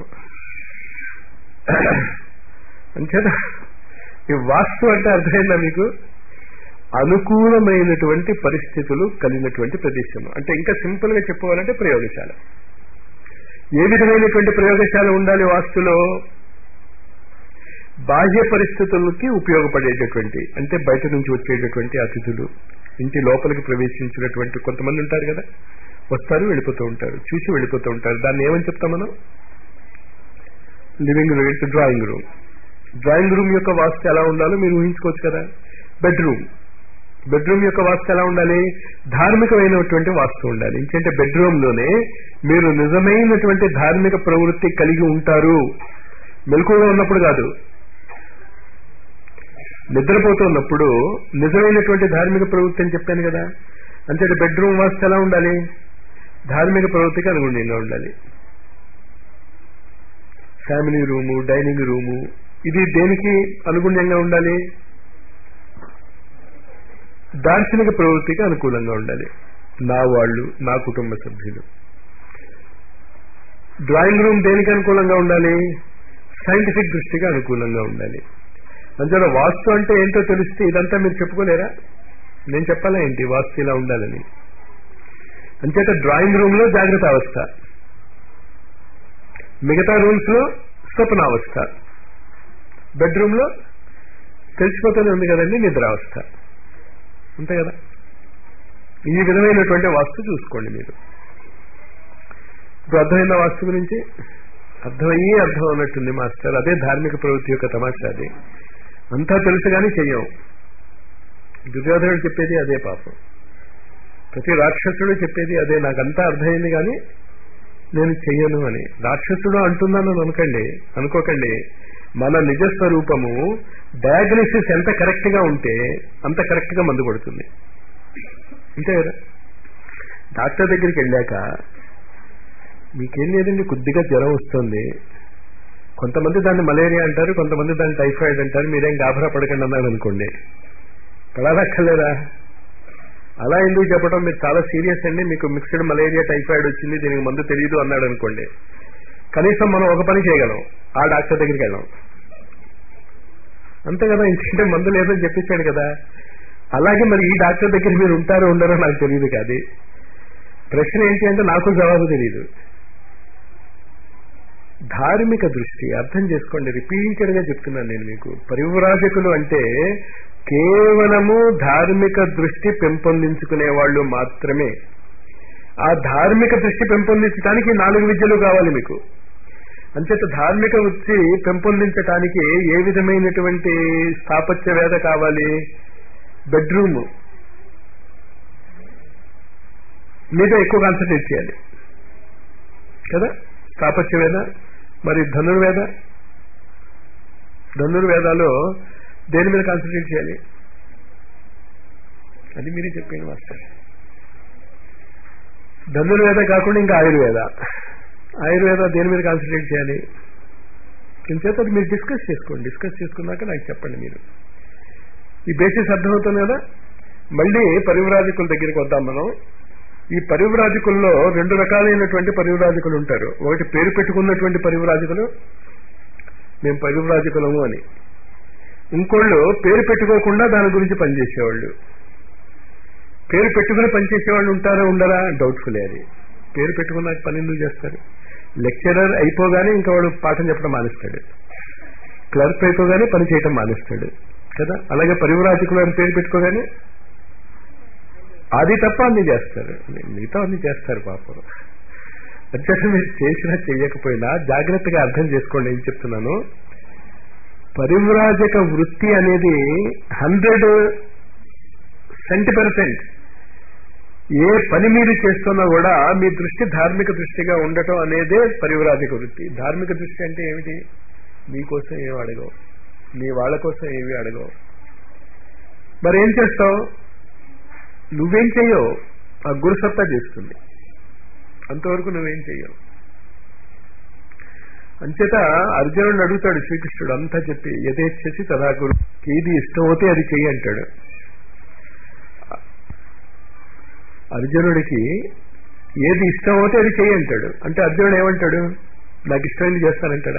అంచేత ఈ వాస్తు అంటే అర్థమైందా మీకు అనుకూలమైనటువంటి పరిస్థితులు కలిగినటువంటి ప్రదేశం అంటే ఇంకా సింపుల్ గా చెప్పవాలంటే ప్రయోగశాల ఏ విధమైనటువంటి ప్రయోగశాల ఉండాలి వాస్తులో బాహ్య పరిస్థితులకి ఉపయోగపడేటటువంటి అంటే బయట నుంచి వచ్చేటటువంటి అతిథులు ఇంటి లోపలికి ప్రవేశించినటువంటి కొంతమంది ఉంటారు కదా వస్తారు వెళ్ళిపోతూ ఉంటారు చూసి వెళ్ళిపోతూ ఉంటారు దాన్ని ఏమని చెప్తాం మనం living room drawing room drawing room యొక్క వాస్తు ఎలా ఉండాలో మీరు ఊహించుకోవచ్చు కదా బెడ్రూమ్ బెడ్రూమ్ యొక్క వాస్తు ఎలా ఉండాలి ధార్మికమైనటువంటి వాస్తు ఉండాలి ఇంకంటే బెడ్రూమ్ లోనే మీరు నిజమైనటువంటి ధార్మిక ప్రవృత్తి కలిగి ఉంటారు మెలకుగా ఉన్నప్పుడు కాదు నిద్రపోతున్నప్పుడు నిజమైనటువంటి ధార్మిక ప్రవృత్తి అని చెప్పాను కదా అంటే బెడ్రూమ్ వాస్తు ఎలా ఉండాలి ధార్మిక ప్రవృత్తికి అనుగుణంగా ఉండాలి ఫ్యామిలీ రూము డైనింగ్ రూము ఇది దేనికి అనుగుణ్యంగా ఉండాలి దార్శనిక ప్రవృత్తికి అనుకూలంగా ఉండాలి నా వాళ్ళు నా కుటుంబ సభ్యులు డ్రాయింగ్ రూమ్ దేనికి అనుకూలంగా ఉండాలి సైంటిఫిక్ దృష్టికి అనుకూలంగా ఉండాలి అందులో వాస్తు అంటే ఏంటో తెలిస్తే ఇదంతా మీరు చెప్పుకోలేరా నేను చెప్పాలా ఏంటి వాస్తు ఇలా ఉండాలని అంచేత డ్రాయింగ్ రూమ్ లో జాగ్రత్త అవస్థ మిగతా రూమ్స్ లో స్వప్నావస్థ బెడ్రూమ్ లో తెలిసిపోతూనే ఉంది కదండి నిద్రావస్థ అంతే కదా ఈ విధమైనటువంటి వాస్తు చూసుకోండి మీరు ఇప్పుడు అర్థమైన వాస్తు గురించి అర్థమయ్యే అర్థం అన్నట్టుంది మాస్టర్ అదే ధార్మిక ప్రవృత్తి యొక్క తమాషా అది అంతా తెలుసు కానీ చెయ్యం దుర్యోధనుడు చెప్పేది అదే పాపం ప్రతి రాక్షసుడు చెప్పేది అదే నాకంతా అర్థమైంది కానీ నేను చెయ్యను అని రాక్షసుడు అంటున్నాను అనుకోండి అనుకోకండి మన నిజ స్వరూపము డయాగ్నోసిస్ ఎంత కరెక్ట్ గా ఉంటే అంత కరెక్ట్ గా మందు పడుతుంది అంతే కదా డాక్టర్ దగ్గరికి వెళ్ళాక మీకేం లేదండి కొద్దిగా జ్వరం వస్తుంది కొంతమంది దాన్ని మలేరియా అంటారు కొంతమంది దాన్ని టైఫాయిడ్ అంటారు మీరేం గాభరా పడకండి అన్నారు అనుకోండి పడాలక్కర్లేదా అలా ఎందుకు చెప్పడం మీరు చాలా సీరియస్ అండి మీకు మిక్స్డ్ మలేరియా టైఫాయిడ్ వచ్చింది దీనికి మందు తెలియదు అన్నాడు అనుకోండి కనీసం మనం ఒక పని చేయగలం ఆ డాక్టర్ దగ్గరికి వెళ్ళాం అంతే కదా ఇంకంటే మందు లేదని చెప్పించాడు కదా అలాగే మరి ఈ డాక్టర్ దగ్గర మీరు ఉంటారో ఉండరో నాకు తెలియదు కాదు ప్రశ్న ఏంటి అంటే నాకు జవాబు తెలియదు ధార్మిక దృష్టి అర్థం చేసుకోండి రిపీటెడ్ గా చెప్తున్నాను నేను మీకు పరివ్రాజకులు అంటే కేవలము ధార్మిక దృష్టి పెంపొందించుకునే వాళ్ళు మాత్రమే ఆ ధార్మిక దృష్టి పెంపొందించడానికి నాలుగు విద్యలు కావాలి మీకు అంచేత ధార్మిక వృత్తి పెంపొందించడానికి ఏ విధమైనటువంటి స్థాపత్య వేద కావాలి బెడ్రూమ్ మీద ఎక్కువ కాన్సన్ట్రేట్ చేయాలి కదా స్థాపత్య వేద మరి ధనుర్వేద ధనుర్వేదాలో దేని మీద కాన్సన్ట్రేట్ చేయాలి అది మీరే చెప్పాను మాస్టర్ ధనుర్వేద కాకుండా ఇంకా ఆయుర్వేద ఆయుర్వేద దేని మీద కాన్సన్ట్రేట్ చేయాలి ఇంచేత అది మీరు డిస్కస్ చేసుకోండి డిస్కస్ చేసుకున్నాక నాకు చెప్పండి మీరు ఈ బేసిస్ అర్థమవుతుంది కదా మళ్ళీ పరివ్రాజకుల దగ్గరికి వద్దాం మనం ఈ పరివ్రాజకుల్లో రెండు రకాలైనటువంటి పరివ్రాజకులు ఉంటారు ఒకటి పేరు పెట్టుకున్నటువంటి పరివ్రాజకులు మేము పరివ్రాజకులము అని ఇంకోళ్ళు పేరు పెట్టుకోకుండా దాని గురించి పనిచేసేవాళ్ళు పేరు పెట్టుకుని పనిచేసేవాళ్ళు ఉంటారా ఉండరా డౌట్ఫుల్ అది పేరు పెట్టుకున్నాక పని ఎందుకు చేస్తారు లెక్చరర్ అయిపోగానే ఇంకా వాడు పాఠం చెప్పడం మానేస్తాడు క్లర్క్ అయిపోగానే పని చేయటం మానేస్తాడు కదా అలాగే పరివ్రాజకులు అని పేరు పెట్టుకోగానే అది తప్ప అన్ని చేస్తారు మిగతా అన్ని చేస్తారు పాపం అత్యంత మీరు చేసినా చెయ్యకపోయినా జాగ్రత్తగా అర్థం చేసుకోండి ఏం చెప్తున్నాను పరివ్రాజక వృత్తి అనేది హండ్రెడ్ సెంటీ పర్సెంట్ ఏ పని మీరు చేస్తున్నా కూడా మీ దృష్టి ధార్మిక దృష్టిగా ఉండటం అనేదే పరివ్రాజక వృత్తి ధార్మిక దృష్టి అంటే ఏమిటి నీకోసం ఏమి అడగవు నీ వాళ్ళ కోసం ఏమి అడగవు మరి ఏం చేస్తావు నువ్వేం చెయ్యవు ఆ గురుసత్తా చేస్తుంది అంతవరకు నువ్వేం చెయ్యవు అంచేత అర్జునుడు అడుగుతాడు శ్రీకృష్ణుడు అంతా చెప్పి యథేచ్ఛసి తదా గురు ఏది ఇష్టం అవుతే అది చెయ్యి అంటాడు అర్జునుడికి ఏది ఇష్టం అవుతే అది చెయ్యి అంటాడు అంటే అర్జునుడు ఏమంటాడు నాకు ఇష్టమైంది చేస్తానంటాడా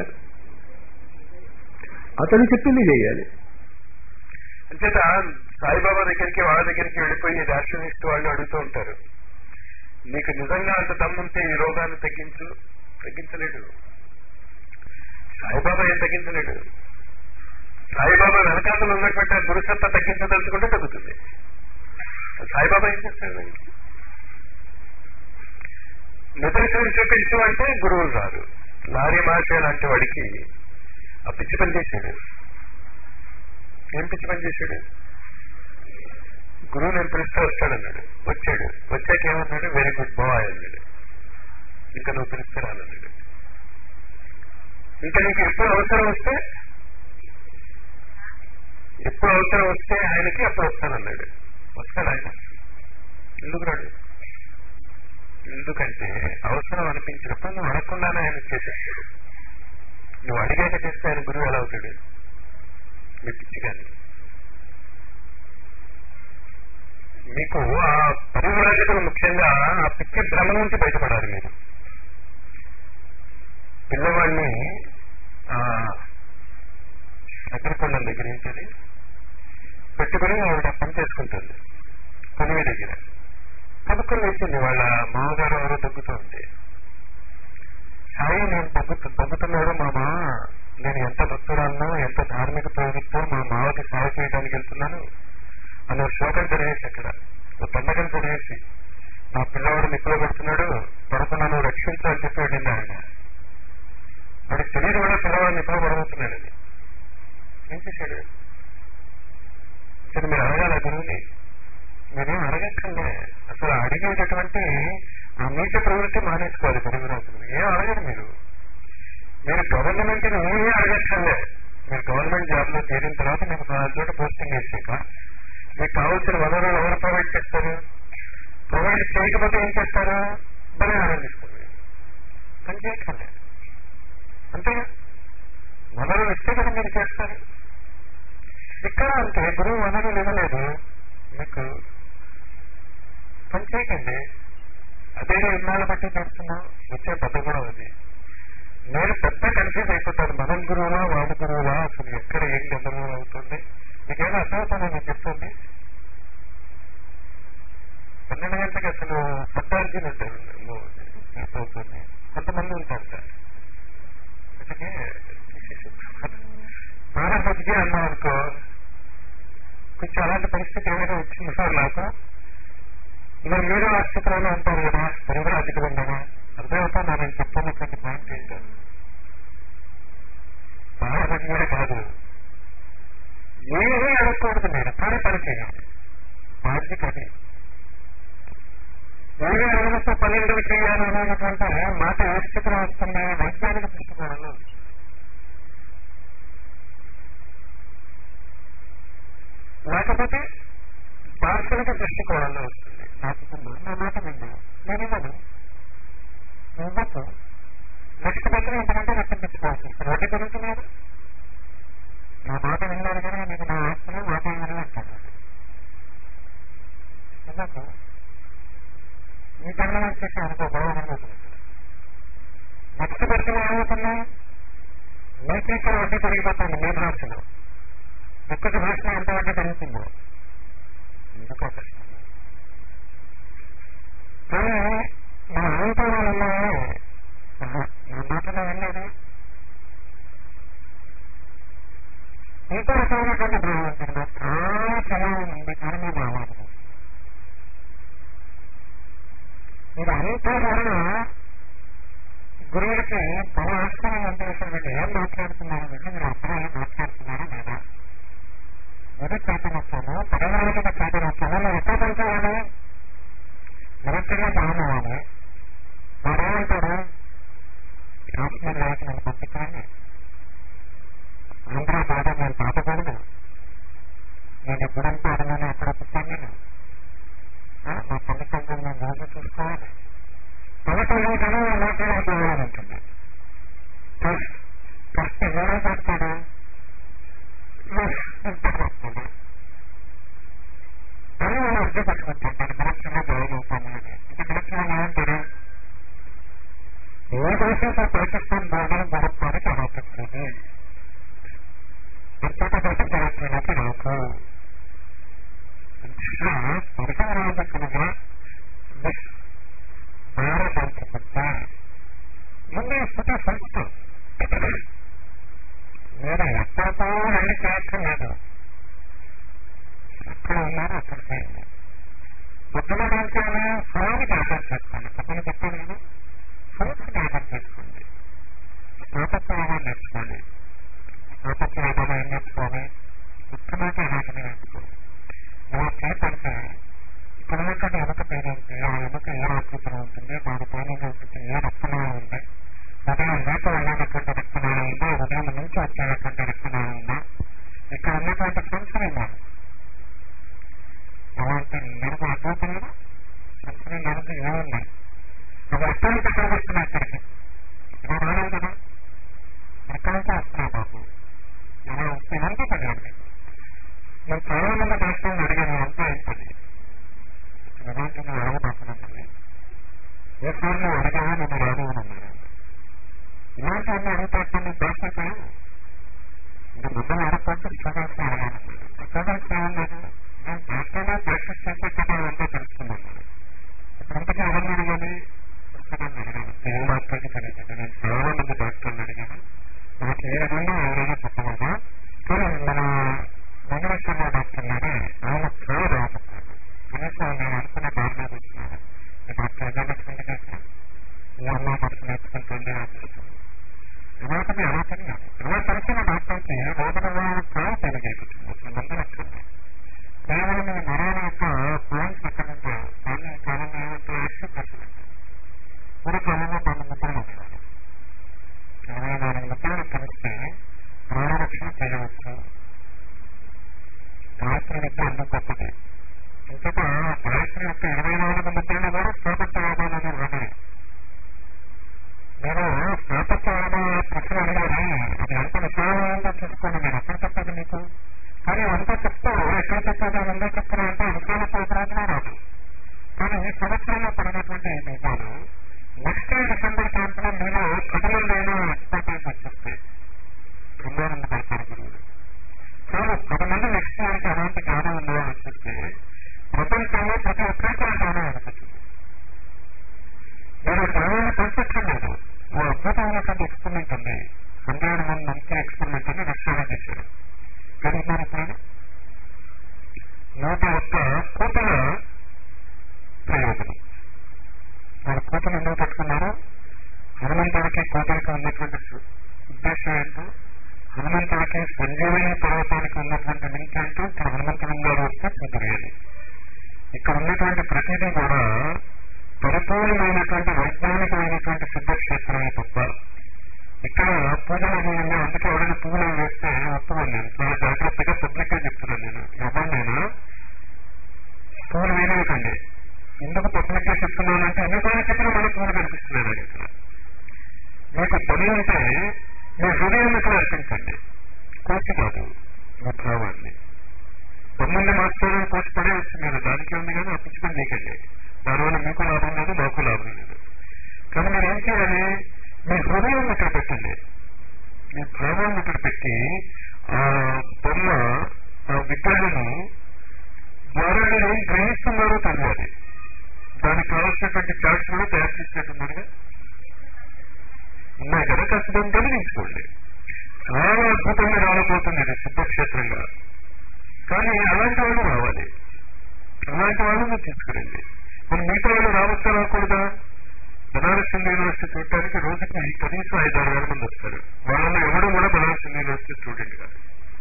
అతను చెప్పింది చేయాలి అంచేత సాయిబాబా దగ్గరికి వాళ్ళ దగ్గరికి వెళ్ళిపోయి దార్శనిస్ట్ వాళ్ళు అడుగుతూ ఉంటారు నీకు నిజంగా అంత దమ్ముంటే ఈ రోగాన్ని తగ్గించు తగ్గించలేడు సాయిబాబా ఏం తగ్గించలేడు సాయిబాబా వెనకాతలు ఉన్నటువంటి ఆ గురుసత్తా తగ్గించదలుచుకుంటే తగ్గుతుంది సాయిబాబా ఏం చేస్తాడు దానికి నిదర్శనం చూపించు అంటే గురువులు రారు లారీ మహాశయ లాంటి వాడికి ఆ పిచ్చి పని చేశాడు ఏం పిచ్చి పని చేశాడు గురువు నేను పిలిస్తే వస్తాడన్నాడు వచ్చాడు వచ్చాక ఏమన్నాడు వెరీ గుడ్ బాయ్ అన్నాడు ఇంకా నువ్వు పిలిస్తే రానన్నాడు ఇంకా నీకు ఎప్పుడు అవసరం వస్తే ఎప్పుడు అవసరం వస్తే ఆయనకి అప్పుడు వస్తానన్నాడు వస్తాడు ఆయన ఎందుకు రాడు ఎందుకంటే అవసరం అనిపించినప్పుడు నువ్వు అడగకుండానే ఆయన చేసేస్తాడు నువ్వు అడిగాక చేస్తే ఆయన గురువు ఎలా అవుతాడు మీ పిచ్చి కానీ మీకు ఆ పరివ్రాజకులు ముఖ్యంగా ఆ పిచ్చి భ్రమ నుంచి బయటపడాలి మీరు పిల్లవాడిని ఆ అగ్రికొండం దగ్గర ఏంటది పెట్టుకుని ఆవిడ పని చేసుకుంటుంది కొనివి దగ్గర కనుక్కొని వచ్చింది వాళ్ళ మామగారు ఎవరో తగ్గుతూ ఉంటే సాయి నేను తగ్గుతు తగ్గుతున్నాడు మామ నేను ఎంత భక్తురాలను ఎంత ధార్మిక ప్రవృత్తో మా మావకి సేవ చేయడానికి వెళ్తున్నాను అనే శ్లోకం చదివేసి అక్కడ ఒక పండగం చదివేసి నా పిల్లవాడు నిప్పులో పడుతున్నాడు పడకుండా నువ్వు రక్షించు అని చెప్పి వెళ్ళింది ఆయన వాడికి తెలియదు కూడా పిల్లవాడు నిప్పులో పడబోతున్నాడని ఏం చేశాడు సరే మీరు అడగాల గురువుని మీరేం అడగక్కర్లే అసలు అడిగేటటువంటి ఆ నీచ ప్రవృత్తి మానేసుకోవాలి పరివిరాజులు ఏం అడగరు మీరు మీరు గవర్నమెంట్ ఏమీ అడగక్కర్లే మీరు గవర్నమెంట్ జాబ్ లో చేరిన తర్వాత మీకు పలానా చోట పోస్టింగ్ వేసాక మీకు కావాల్సిన వనరులు ఎవరు ప్రొవైడ్ చేస్తారు ప్రొవైడ్ చేయకపోతే ఏం చేస్తారు భలే ఆనందిస్తుంది పని చేయక్కర్లే అంతేగా వనరులు ఇస్తే కదా మీరు చేస్తారు ఇక్కడ అంటే గురువు వనరులు ఇవ్వలేదు మీకు పని చేయకండి అదే ఇన్నాళ్ళు బట్టి చేస్తున్నాం వచ్చే పెద్ద కూడా అది నేను పెద్ద కన్ఫ్యూజ్ అయిపోతాను మనం గురువులా వాడి గురువులా అసలు ఎక్కడ ఏం గందరగోళం అవుతుంది మీకేమో అర్థమవుతుందో నేను చెప్తుంది పన్నెండు గంటలకు అసలు సబ్బార్జీన్ ఉంటారు అవుతుంది కొంతమంది ఉంటారు సార్ అందుకే మహారాష్ట్రకి అన్నాం అనుకో కొంచెం అలాంటి పరిస్థితి ఏమైనా వచ్చింది సార్ నాకు ఇలా మీరు ఆ స్థితిలోనే ఉంటారు కదా పరివరాజకులు ఉండగా అర్థమవుతా నేను చెప్తున్నటువంటి పాయింట్ ఏంటో మహారాజు కూడా కాదు ఏమీ అడగకూడదు మీరు కానీ పని చేయాలి బాధ్యత అది ఏమీ అడగడంతో పని ఎందుకు చేయాలి అనేటువంటి మాట ఏ స్థితిలో వస్తుంది వైజ్ఞానిక దృష్టికోణంలో లేకపోతే దార్శనిక దృష్టికోణంలో వస్తుంది నాకు ఇప్పుడు నా మాట విన్నా నేను ఇవ్వను ఇవ్వచ్చు నెక్స్ట్ బట్టి ఎంతకంటే రక్షించుకోవాల్సి వస్తుంది వడ్డీ పెరుగుతున్నారు నా మాట విన్నారు కనుక మీకు నా ఆస్తులు వాటాలు అంటాను ఇవ్వచ్చు ఈ జన్మ వచ్చేసి అనుకో బాగుంటుంది నెక్స్ట్ బట్టి ఏమవుతున్నాయి మీకు ఇక్కడ వడ్డీ పెరిగిపోతుంది మీ భాషలో ఒక్కొక్క భాషలో ఎంత వడ్డీ పెరుగుతుందో ఎందుకో కష్టం కానీ మన అనంతరాలలో నా మాటలో వెళ్ళలేదు ఇంకో రకమైనటువంటి భావం ఉంటుంది చాలా ప్రభావం ఉంది కానీ మీరు రావాలి ఇది అంతా కూడా గురువులకి తన ఆశ్చర్యం అనిపించినటువంటి ఏం మాట్లాడుతున్నారంటే మీరు అర్థమయ్యి మాట్లాడుతున్నారా లేదా గురు చేతనొచ్చాను పరమాత్మ చేతనొచ్చాను మీరు ఎక్కడ పనిచేయాలి నిరంతరంగా బాగున్నావాలి వాడేమంటాడు కాశ్మీర్ వైపు నేను పంపించాలి ఆంధ్ర బాధ నేను పాపకూడదు నేను ఎప్పుడంతా అడగానే అక్కడ పుట్టాను నేను మా తల్లిదండ్రులు నేను రోజు చూసుకోవాలి పదకొండు కదా మాట్లాడాలంటుంది ఫస్ట్ ఎవరో చెప్తాడు చెప్తాడు అని నేను అర్థం పట్టుకుంటాను మనసులో జాయిన్ అవుతాను అని అంటే మనసులో ఏమంటారు ఏ దేశంతో పాకిస్తాన్ బాగా జరుపుకొని జరుగుతుంది అంతట బట్టి జరుగుతున్నట్టు నాకు పరిసరాజకులుగా భారతదేశంతా ముందు స్థితి సంస్థ నేను ఎక్కడితో వెళ్ళి చేసి చేస్తున్నారు అప్పుడు చేయండి పొద్దున రాత్రి ఫోన్ గ్యాదర్ చేసుకోండి పొద్దున చెప్పాను కదా ఫ్రూట్స్ గ్యాదర్ చేసుకోండి స్థాపత్యాలు నేర్చుకోండి స్థాపత్యాలు ఏం నేర్చుకోవాలి ఉత్తమాట అనాటమీ నేర్చుకోండి ఇలా చేపడితే ఇక్కడ ఉన్నటువంటి ఎముక పేరేంటి ఆ ఎముక ఏ ఆకృతిలో ఉంటుంది దాని పైన ఉంటుంది ఏ రక్తనాళం ఉంది ఉదయం లోపు వెళ్ళినటువంటి రక్తనాళం ఉందా ఉదయం నుంచి వచ్చేటటువంటి రక్తనాళం ఉందా ఇక్కడ ఉన్నటువంటి సెన్సరీ నాలుగు అలాంటి నలుగు అర్థమవుతుంది సెన్సరీ నలుగు ఏమున్నాయి అవి ఎక్కడి నుంచి ఎక్కడికి వస్తున్నాయి ఇక్కడికి ఇలా రాలేదు కదా ఎక్కడి నుంచి వస్తున్నాయి బాబు ఎలా వస్తాయంటే తెలియదు నేను చాలా మంది డాక్టర్ని అడిగాను అంతా ఏంటని ఎలాంటి నువ్వు అడగబోతున్నాను ఏ సార్ నువ్వు అడగావా నేను రానివ్వనన్నాను ఇలాంటివన్నీ అడుగుతాను నేను డాక్టర్ ఇంకా మిమ్మల్ని అడగకపోతే స్టూడెంట్స్ అడగాలన్నాడు స్టూడెంట్స్ ఏమన్నారు నేను డాక్టర్గా ప్రాక్టీస్ చేసే కదా అంతా తెలుసుకున్నాను ఇప్పుడంతగా ఎవరిని అడగాలి పుస్తకాన్ని అడగాలి తెలుగు డాక్టర్కి తెలియదు నేను చాలా మంది డాక్టర్ని అడిగాను నాకు ఏ విధంగా ఎవరైనా చెప్పగలరా కానీ మన వెంకటేశ్వర డాక్టర్ గారు ఆయన చాలా బాగుంటున్నారు కనీసం నేను అనుకున్న దారి మీద వచ్చినాను డాక్టర్ ఎగబెట్టుకుంటే కదా ఈ అమ్మాయి మనసు నేర్చుకుంటుంది అనిపిస్తుంది అలాంటిది అలా తెలియాలి ఇలా తెలిసిన డాక్టర్కి రోగుల వాళ్ళ చాలా తెలియజేస్తుంది అసలు మందులు వస్తుంది కేవలం ఈ నరాల యొక్క పాయింట్స్ ఎక్కడ ఉంటే దాన్ని కాలంలో ఏమంటే యాక్సిడ్ పర్సెంట్ పూర్వ కాలంలో దాన్ని ముద్రలు ఉండాలి ఇరవై నాలుగు ముద్రలు కలిస్తే ప్రాణరక్షణ చేయవచ్చు గాయత్రి విద్య అన్నం గొప్పది ఇంతట గాయత్రి యొక్క ఇరవై నాలుగు ముద్రలు కూడా స్థాపత్యవాదాలని ఉన్నాయి నేను స్థాపత్యవాద ప్రశ్న అడిగాను అది ఎంత విశాలంగా చూసుకోండి నేను ఎక్కడ చెప్పేది మీకు కానీ అంతా చెప్తారు ఎక్కడ చెప్పేది అని ఉందో చెప్తున్నా అంటే విశాల సంవత్సరాలు రాదు కానీ ఈ సంవత్సరంలో పడినటువంటి నిజాలు నెక్స్ట్ డిసెంబర్ క్యాంపులో మీరు పది మంది అయినా ఎక్స్పర్టైజ్ వచ్చేస్తే బ్రహ్మానంద పడతారు గురువులు చాలా పది మంది నెక్స్ట్ ఇయర్కి ఎలాంటి జ్ఞానం ఉందో వచ్చేస్తే ప్రపంచంలో ప్రతి ఒక్కరికి ఆ జ్ఞానం అనిపిస్తుంది నేను జ్ఞానాన్ని పంపించలేదు ఓ అద్భుతమైనటువంటి ఎక్స్పెరిమెంట్ ఉంది హండ్రెడ్ వన్ మంత్ ఎక్స్పెరిమెంట్ అని రష్యాలో చేశారు జరిగినారు ఎప్పుడైనా నూట ఒక్క కోట్ల ప్రయోజనం వాళ్ళ కోటలు ఎందుకు పెట్టుకున్నారు హనుమంతుడికి కోటలకి ఉన్నటువంటి ఉద్దేశం ఏంటో హనుమంతుడికి సంజీవని పర్వతానికి ఉన్నటువంటి లింక్ ఏంటో ఇక్కడ హనుమంతుడి గారు వస్తే కుదిరేది ఇక్కడ ఉన్నటువంటి ప్రతిదీ కూడా పరిపూర్ణమైనటువంటి వైజ్ఞానికమైనటువంటి సిద్ధక్షేత్రమే తప్ప ఇక్కడ పూజలు చేయండి అందుకే ఎవరైనా పువ్వులు వేస్తే వస్తున్నాను నేను చాలా జాగ్రత్తగా పబ్లిక్ గా చెప్తున్నాను నేను ఎవరినైనా పువ్వులు వేయలేకండి ఎందుకు పబ్లిక్ గా చెప్తున్నానంటే ఎన్నిసార్లు చెప్పినా మళ్ళీ పువ్వులు కనిపిస్తున్నాను ఇక్కడ మీకు పని ఉంటే మీ హృదయం ఇక్కడ అర్పించండి కోసి కాదు మీ భావాన్ని తొమ్మిది మాస్టర్ కోసి పడేయచ్చు మీరు దానికి ఉంది కానీ ఆ పుస్తకం మీకండి దానివల్ల మీకు లాభం లేదు మాకు లాభం లేదు కానీ మీరు ఏం చేయాలి మీ హృదయం ఇక్కడ పెట్టండి మీ భావాన్ని ఇక్కడ పెట్టి ఆ బొమ్మ ఆ విగ్రహము ద్వారా మీరు ఏం గ్రహిస్తున్నారో తెలియాలి దానికి కావాల్సినటువంటి చార్ట్స్ కూడా తయారు చేసినట్టున్నారుగా ఉన్నాయి కదా కాస్త దాన్ని గమనించుకోండి చాలా అద్భుతంగా రాలబోతుంది ఇది సిద్ధక్షేత్రంగా కానీ అలాంటి వాళ్ళు రావాలి అలాంటి వాళ్ళు మీరు తీసుకురండి మరి మిగతా వాళ్ళు రావచ్చా రాకూడదా బనారస్ హిందూ యూనివర్సిటీ చూడటానికి రోజుకి కనీసం ఐదు ఆరు వేల మంది వస్తారు వాళ్ళలో ఎవరు కూడా బనారస్ హిందూ యూనివర్సిటీ స్టూడెంట్ కాదు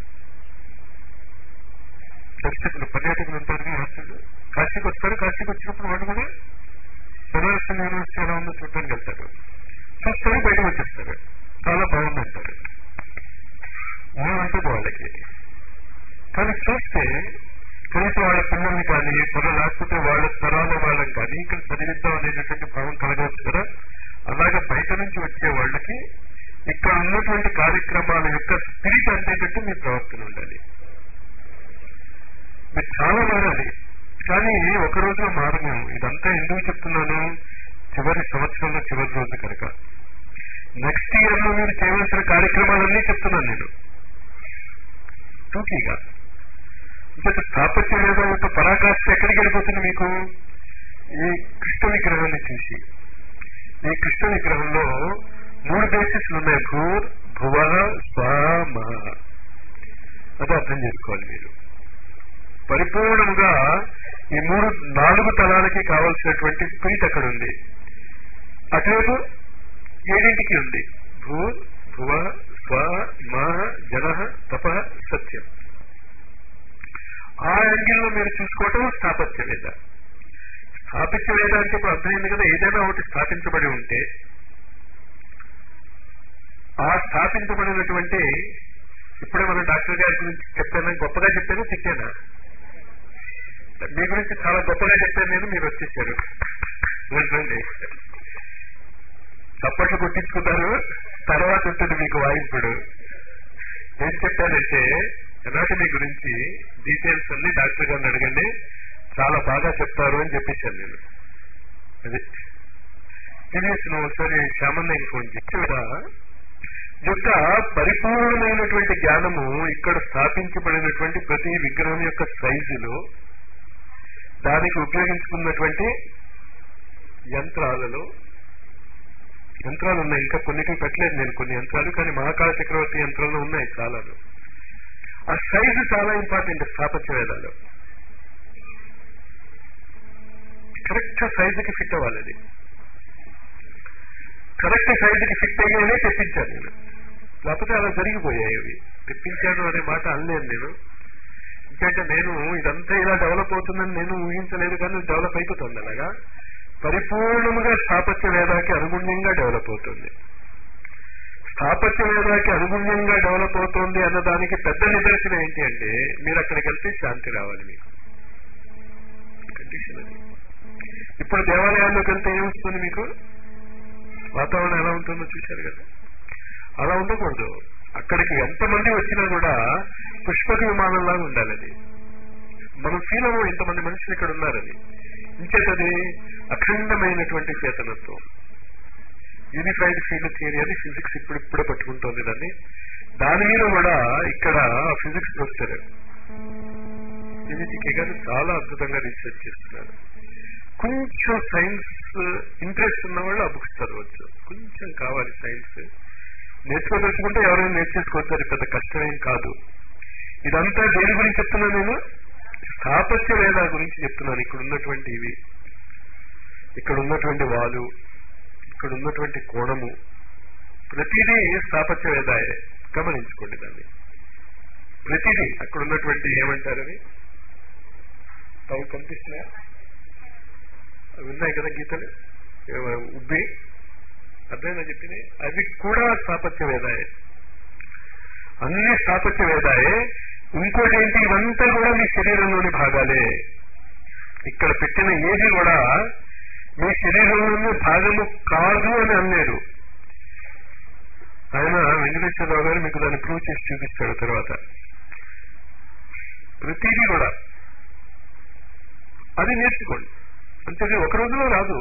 దర్శకులు పర్యాటకులు ఉంటారు హాస్టల్ కాశీకి వస్తారు కాశీకి వచ్చినప్పుడు వాళ్ళు కూడా బనారస్ హిందూ యూనివర్సిటీ ఎలా ఉందో చూడటానికి వెళ్తారు చూస్తారు బయటకు వచ్చేస్తారు చాలా బాగుంది అంటారు ఏమంటే వాళ్ళకి కానీ చూస్తే కనీసం వాళ్ళ పిల్లల్ని కానీ పొల లేకపోతే వాళ్ళ తరాల వాళ్ళని కానీ ఇక్కడ చదివిద్దాం అనేటటువంటి భావం కలగవచ్చు కదా అలాగే బయట నుంచి వచ్చే వాళ్ళకి ఇక్కడ ఉన్నటువంటి కార్యక్రమాల యొక్క స్పిరిట్ అందేటట్టు మీ ప్రవర్తన ఉండాలి మీరు చాలా మారాలి కానీ ఒక రోజులో మారము ఇదంతా ఎందుకు చెప్తున్నాను చివరి సంవత్సరంలో చివరి రోజు కనుక నెక్స్ట్ ఇయర్ లో మీరు చేయవలసిన కార్యక్రమాలన్నీ చెప్తున్నాను నేను టూకీగా ఇంకా స్థాపత్యం లేదా ఒక పరాకాష్ఠ ఎక్కడికి వెళ్ళిపోతుంది మీకు ఈ కృష్ణ విగ్రహాన్ని చూసి ఈ కృష్ణ విగ్రహంలో మూడు బేసిస్లు ఉన్నాయి భూర్ భువ స్వ మహ అది అర్థం చేసుకోవాలి మీరు పరిపూర్ణంగా ఈ మూడు నాలుగు తలాలకి కావలసినటువంటి స్పిరిట్ అక్కడ ఉంది అటువైపు ఏడింటికి ఉంది భూ భువ స్వ మ జన తప సత్యం ఆ యాంగిల్లో మీరు చూసుకోవటం స్థాపత్య వేద స్థాపించ వేద అంటే ఇప్పుడు అర్థమైంది కదా ఏదైనా ఒకటి స్థాపించబడి ఉంటే ఆ స్థాపించబడినటువంటి ఇప్పుడే మన డాక్టర్ గారి గురించి చెప్పాను గొప్పగా చెప్పాను తిట్టానా మీ గురించి చాలా గొప్పగా చెప్పాను నేను మీరు వచ్చేసారు రండి చప్పట్లు కొట్టించుకున్నారు తర్వాత ఉంటుంది మీకు వాయింపుడు ఏం చెప్పానంటే ఎనాటమీ గురించి డీటెయిల్స్ అన్ని డాక్టర్ గారిని అడగండి చాలా బాగా చెప్తారు అని చెప్పించాను నేను అది తినేసిన ఒకసారి శ్యామన్నయ్య ఫోన్ చేసి యొక్క పరిపూర్ణమైనటువంటి జ్ఞానము ఇక్కడ స్థాపించబడినటువంటి ప్రతి విగ్రహం యొక్క సైజులో దానికి ఉపయోగించుకున్నటువంటి యంత్రాలలో యంత్రాలు ఉన్నాయి ఇంకా కొన్నిటి పెట్టలేదు నేను కొన్ని యంత్రాలు కానీ మహాకాళ చక్రవర్తి యంత్రాలు ఉన్నాయి చాలా ఆ సైజు చాలా ఇంపార్టెంట్ స్థాపత్య వేదాలు కరెక్ట్ సైజుకి ఫిట్ అవ్వాలి అది కరెక్ట్ సైజుకి ఫిట్ అయ్యేనే తెప్పించాను నేను లేకపోతే అలా జరిగిపోయాయి అవి తెప్పించాను అనే మాట అనలేను నేను ఎందుకంటే నేను ఇదంతా ఇలా డెవలప్ అవుతుందని నేను ఊహించలేదు కానీ డెవలప్ అయిపోతుంది అలాగా పరిపూర్ణముగా స్థాపత్య వేదాకి అనుగుణ్యంగా డెవలప్ అవుతుంది స్థాపత్య వేదాకి అనుగుణ్యంగా డెవలప్ అవుతోంది అన్న దానికి పెద్ద నిదర్శనం ఏంటి అంటే మీరు అక్కడికి వెళ్తే శాంతి రావాలి మీకు కండిషన్ అది ఇప్పుడు దేవాలయాల్లోకి వెళ్తే ఏమొస్తుంది మీకు వాతావరణం ఎలా ఉంటుందో చూశారు కదా అలా ఉండకూడదు అక్కడికి ఎంతమంది వచ్చినా కూడా పుష్పక విమానంలాగా ఉండాలి అది మనం ఫీల్ అవ్వం ఇంతమంది మనుషులు ఇక్కడ ఉన్నారని ఇంచేతది అఖండమైనటువంటి చేతనత్వం యూనిఫైడ్ ఫీల్డ్ థియరీ అని ఫిజిక్స్ ఇప్పుడు ఇప్పుడే పట్టుకుంటోంది దాన్ని దాని మీద కూడా ఇక్కడ ఫిజిక్స్ ప్రొఫెసర్ యూనిటీకి కానీ చాలా అద్భుతంగా రీసెర్చ్ చేస్తున్నారు కొంచెం సైన్స్ ఇంట్రెస్ట్ ఉన్న వాళ్ళు ఆ బుక్స్ చదవచ్చు కొంచెం కావాలి సైన్స్ నేర్చుకోదలుచుకుంటే ఎవరైనా నేర్చేసుకోవచ్చు అది పెద్ద కష్టమేం కాదు ఇదంతా దేని గురించి చెప్తున్నా నేను స్థాపత్య వేద గురించి చెప్తున్నాను ఇక్కడ ఉన్నటువంటి ఇవి ఇక్కడ ఉన్నటువంటి వాలు ఇక్కడ ఉన్నటువంటి కోణము ప్రతిదీ స్థాపత్య వేదాయే గమనించుకోండి దాన్ని ప్రతిదీ అక్కడ ఉన్నటువంటి ఏమంటారు అవి అవి కనిపిస్తున్నాయా అవి ఉన్నాయి కదా గీతలు ఉబ్బి అర్థమైనా చెప్పింది అవి కూడా స్థాపత్య వేదాయే అన్ని స్థాపత్య వేదాయే ఇంకోటి ఏంటి ఇవంతా కూడా మీ శరీరంలోని భాగాలే ఇక్కడ పెట్టిన ఏది కూడా మీ శరీరంలోని భాగము కాదు అని అనలేదు ఆయన వెంకటేశ్వరరావు గారు మీకు దాన్ని ప్రూవ్ చేసి చూపిస్తాడు తర్వాత ప్రతిదీ కూడా అది నేర్చుకోండి అంటే ఒక రోజులో రాదు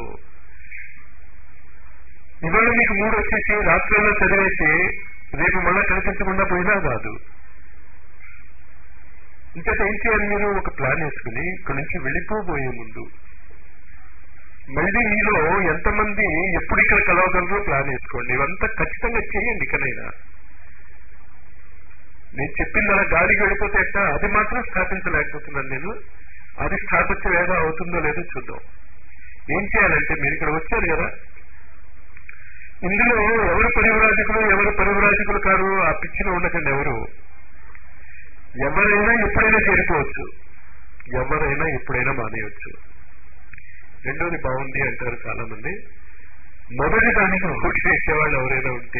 ఇవాళ మీకు మూడు వచ్చేసి రాత్రుల్లో చదివేసి రేపు మళ్ళా కనిపించకుండా పోయినా కాదు ఇంకట ఏం చేయాలి మీరు ఒక ప్లాన్ వేసుకుని ఇక్కడి నుంచి వెళ్ళిపోబోయే ముందు మళ్ళీ మీలో ఎంతమంది ఎప్పుడు ఇక్కడ కలవగలరో ప్లాన్ వేసుకోండి ఇవంతా ఖచ్చితంగా చేయండి ఇకనైనా నేను చెప్పింది అలా గాలికి వెళ్ళిపోతే ఎట్టా అది మాత్రం స్థాపించలేకపోతున్నాను నేను అది స్థాపించే వేద అవుతుందో లేదో చూద్దాం ఏం చేయాలంటే మీరు ఇక్కడ వచ్చారు కదా ఇందులో ఎవరు పరివరాజకులు ఎవరు పరివరాజకులు కారు ఆ పిచ్చిలో ఉండకండి ఎవరు ఎవరైనా ఎప్పుడైనా చేరిపోవచ్చు ఎవరైనా ఎప్పుడైనా మానేయవచ్చు రెండోది బాగుంది అంటారు చాలా మంది మొదటి దానికి ఓటు వేసేవాళ్ళు ఎవరైనా ఉంటే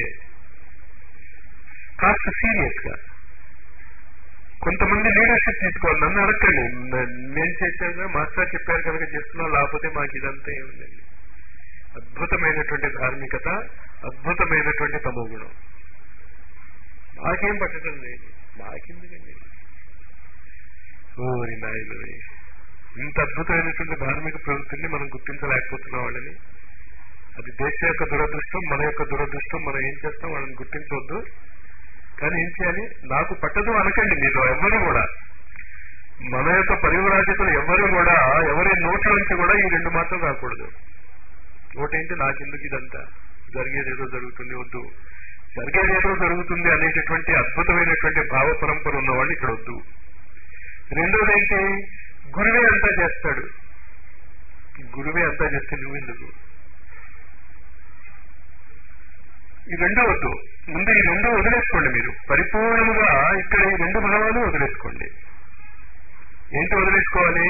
కాస్త సీరియస్ గా కొంతమంది లీడర్షిప్ తీసుకోవాలి నన్ను అడగండి నేను చేశాను మాస్టర్ చెప్పారు కనుక చేస్తున్నా లేకపోతే మాకు ఇదంతా ఏముందండి అద్భుతమైనటువంటి ధార్మికత అద్భుతమైనటువంటి తమో గుణం మాకేం పట్టడం లేదు మాకెందుకండి ఓరి నాయన ఇంత అద్భుతమైనటువంటి ధార్మిక ప్రవృత్తిని మనం గుర్తించలేకపోతున్న వాళ్ళని అది దేశ యొక్క దురదృష్టం మన యొక్క దురదృష్టం మనం ఏం చేస్తాం వాళ్ళని గుర్తించవద్దు కానీ ఏం చేయాలి నాకు పట్టదు అనకండి మీరు ఎవరు కూడా మన యొక్క పరివరాజకులు ఎవరు కూడా ఎవరి నోట్ల నుంచి కూడా ఈ రెండు మాటలు రాకూడదు ఒకటేంటి నాకెందుకు ఇదంతా జరిగేది ఏదో జరుగుతుంది వద్దు జరిగేది ఏదో జరుగుతుంది అనేటటువంటి అద్భుతమైనటువంటి భావ పరంపర ఉన్నవాళ్ళు ఇక్కడ వద్దు రెండోది ఏంటి గురువే అంతా చేస్తాడు గురువే అంతా చేస్తే నువ్వెందుకు ఈ రెండో వద్దు ముందు ఈ రెండు వదిలేసుకోండి మీరు పరిపూర్ణముగా ఇక్కడ ఈ రెండు భావాలు వదిలేసుకోండి ఏంటి వదిలేసుకోవాలి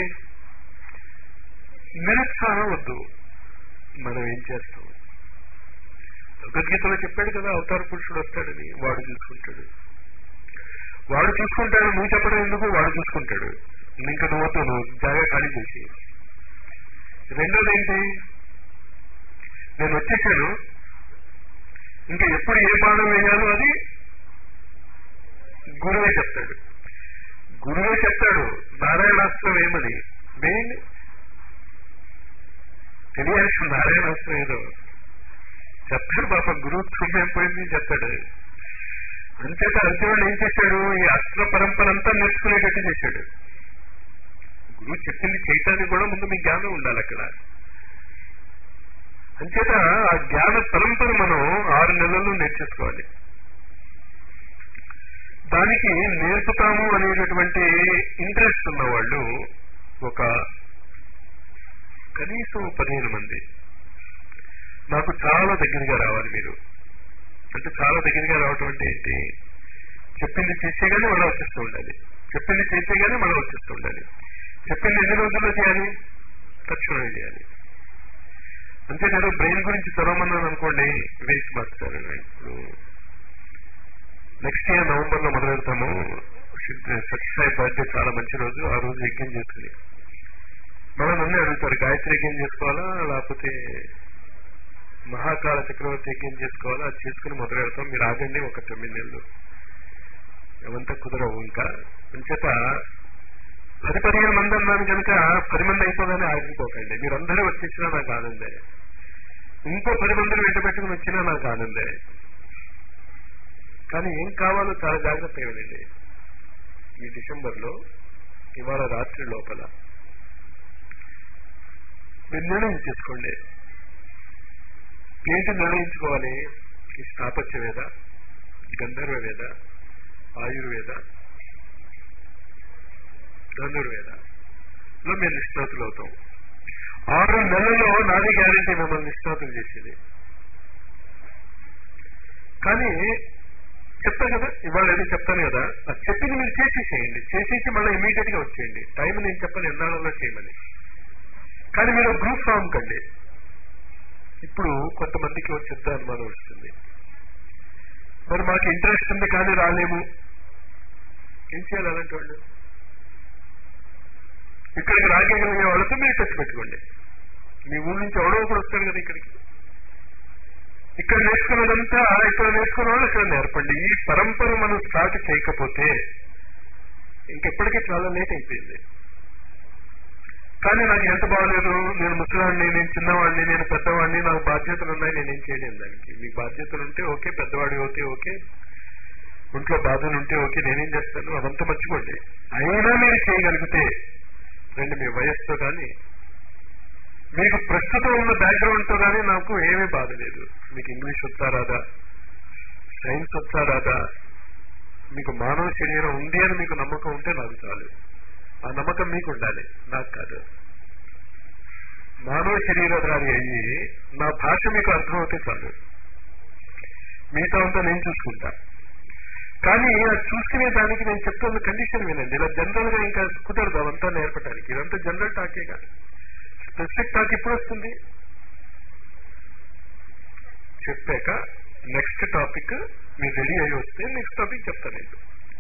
నిరుత్సాహం వద్దు మనం ఏం చేస్తాం భగవద్గీతలో చెప్పాడు కదా అవతార పురుషుడు వస్తాడని వాడు చూసుకుంటాడు వాడు చూసుకుంటాడు నువ్వు చెప్పడం ఎందుకు వాడు చూసుకుంటాడు ఇంకా నువ్వు వద్దు నువ్వు జాగా ఖాళీ చేసి రెండోది ఏంటి నేను వచ్చేసాను ఇంకా ఎప్పుడు ఏ బాణం వేయాలో అది గురువే చెప్తాడు గురువే చెప్తాడు నారాయణాస్త్రం ఏమని వేయండి తెలియాల్సిన నారాయణాస్త్రం ఏదో చెప్తాడు పాప గురువు చూపేం పోయింది చెప్తాడు అంచేత అర్జునుడు ఏం చేశాడు ఈ అస్త్ర పరంపర అంతా నేర్చుకునేటట్టు చేశాడు గురువు చెప్పింది చేయటానికి కూడా ముందు మీ జ్ఞానం ఉండాలి అక్కడ అంచేత ఆ జ్ఞాన పరంపర మనం ఆరు నెలల్లో నేర్చేసుకోవాలి దానికి నేర్పుతాము అనేటటువంటి ఇంట్రెస్ట్ ఉన్న వాళ్ళు ఒక కనీసం పదిహేను మంది నాకు చాలా దగ్గరగా రావాలి మీరు అంటే చాలా దగ్గరగా రావటం అంటే ఏంటి చెప్పింది చేసేగానే మళ్ళీ వచ్చేస్తూ ఉండాలి చెప్పింది చేసేగానే మళ్ళీ వచ్చేస్తూ ఉండాలి చెప్పింది ఎన్ని రోజుల్లో చేయాలి తక్షణమే చేయాలి అంతే నేను బ్రెయిన్ గురించి చదవమన్నాను అనుకోండి వేసి మార్చారు ఇప్పుడు నెక్స్ట్ ఇయర్ నవంబర్ లో మొదలు పెడతాము సత్యసాయి బర్త్డే చాలా మంచి రోజు ఆ రోజు యజ్ఞం చేసుకుని మనం నన్నే అడుగుతారు గాయత్రి యజ్ఞం చేసుకోవాలా లేకపోతే మహాకాల చక్రవర్తి యజ్ఞం చేసుకోవాలా అది చేసుకుని మొదలు పెడతాం మీరు ఆగండి ఒక తొమ్మిది నెలలు అవంతా కుదరవు ఇంకా అంచేత పది పదిహేను మంది అన్నాను కనుక పది మంది అయిపోగానే ఆగిపోకండి మీరందరూ వచ్చేసినా నాకు ఆనందే ఇంకో పది మందిని వెంట పెట్టుకుని వచ్చినా నాకు ఆనందే కానీ ఏం కావాలో చాలా జాగ్రత్త వినండి ఈ డిసెంబర్ లో ఇవాళ రాత్రి లోపల మీరు నిర్ణయం చేసుకోండి ఏంటి నిర్ణయించుకోవాలి ఈ స్థాపత్య వేద గంధర్వ వేద ఆయుర్వేద ధనుర్వేద లో మీరు నిష్ణాతులు అవుతాం ఆరు నెలల్లో నాది గ్యారంటీ మిమ్మల్ని నిష్ణాతులు చేసేది కానీ చెప్తా కదా ఇవాళ ఏదో చెప్తాను కదా అది చెప్పింది మీరు చేసేసేయండి చేసేసి మళ్ళీ ఇమీడియట్ గా వచ్చేయండి టైం నేను చెప్పను ఎన్నాళ్ళలో చేయమని కానీ మీరు గ్రూప్ ఫామ్ కండి ఇప్పుడు కొంతమందికి ఒక చెత్త అనుమానం వస్తుంది మరి మాకు ఇంట్రెస్ట్ ఉంది కానీ రాలేము ఏం చేయాలి అలాంటి వాళ్ళు ఇక్కడికి రాగలిగే వాళ్ళతో మీరు టచ్ పెట్టుకోండి మీ ఊరి నుంచి ఎవడో ఒకడు వస్తాడు కదా ఇక్కడికి ఇక్కడ నేర్చుకున్నదంతా ఇక్కడ నేర్చుకున్న వాళ్ళు ఇక్కడ నేర్పండి ఈ పరంపర మనం స్టార్ట్ చేయకపోతే ఇంకెప్పటికీ చాలా లేట్ అయిపోయింది కానీ నాకు ఎంత బాగలేదు నేను ముసలాడిని నేను చిన్నవాడిని నేను పెద్దవాడిని నాకు బాధ్యతలు ఉన్నాయి నేనేం చేయలేను దానికి మీకు బాధ్యతలు ఉంటే ఓకే పెద్దవాడి ఓకే ఓకే ఒంట్లో బాధలు ఉంటే ఓకే నేనేం చేస్తాను అదంతా మర్చిపోండి అయినా మీరు చేయగలిగితే రండి మీ వయస్సుతో కానీ మీకు ప్రస్తుతం ఉన్న బ్యాక్గ్రౌండ్ తో కానీ నాకు ఏమీ బాధ లేదు మీకు ఇంగ్లీష్ వచ్చా రాదా సైన్స్ వచ్చా రాదా మీకు మానవ శరీరం ఉంది అని మీకు నమ్మకం ఉంటే నాకు చాలు ఆ నమ్మకం మీకు ఉండాలి నాకు కాదు మానవ శరీరధారి అయ్యి నా భాష మీకు అర్థమవుతే చాలు మిగతా అంతా నేను చూసుకుంటా కానీ అది చూసుకునే దానికి నేను చెప్తున్న కండిషన్ వినండి ఇలా జనరల్ గా ఇంకా కుదరదు అవంతా నేర్పడానికి ఇదంతా జనరల్ టాకేగా స్పెసిఫిక్ టాక్ ఎప్పుడు వస్తుంది చెప్పాక నెక్స్ట్ టాపిక్ మీరు రెడీ అయ్యి వస్తే నెక్స్ట్ టాపిక్ చెప్తాను నేను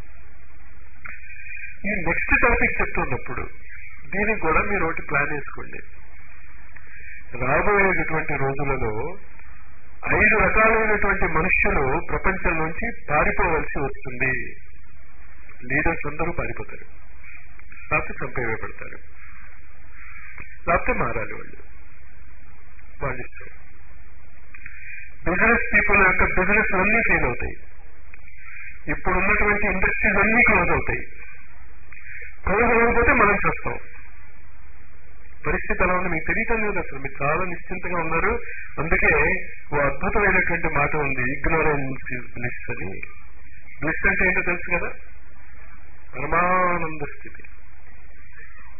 ఈ నెక్స్ట్ టాపిక్ చెప్తున్నప్పుడు దీనికి కూడా మీరు ఒకటి ప్లాన్ వేసుకోండి రాబోయేటటువంటి రోజులలో ఐదు రకాలైనటువంటి మనుష్యులు ప్రపంచం నుంచి పారిపోవలసి వస్తుంది లీడర్స్ అందరూ పారిపోతారు లేకపోతే చంపేయబడతారు లేకపోతే మారాలి వాళ్ళు వాళ్ళు ఇస్తారు బిజినెస్ పీపుల్ యొక్క బిజినెస్ అన్నీ ఫెయిల్ అవుతాయి ఇప్పుడు ఉన్నటువంటి ఇండస్ట్రీస్ అన్నీ క్లోజ్ అవుతాయి క్లోజ్ అవ్వకపోతే మనం చూస్తాం పరిస్థితి ఎలా ఉంది మీకు తెలియటం లేదు అసలు మీరు చాలా నిశ్చింతగా ఉన్నారు అందుకే ఓ అద్భుతమైనటువంటి మాట ఉంది ఇగ్నోరెన్స్ ఇస్ బ్లిస్ అని బ్లిస్ అంటే ఏంటో తెలుసు కదా పరమానంద స్థితి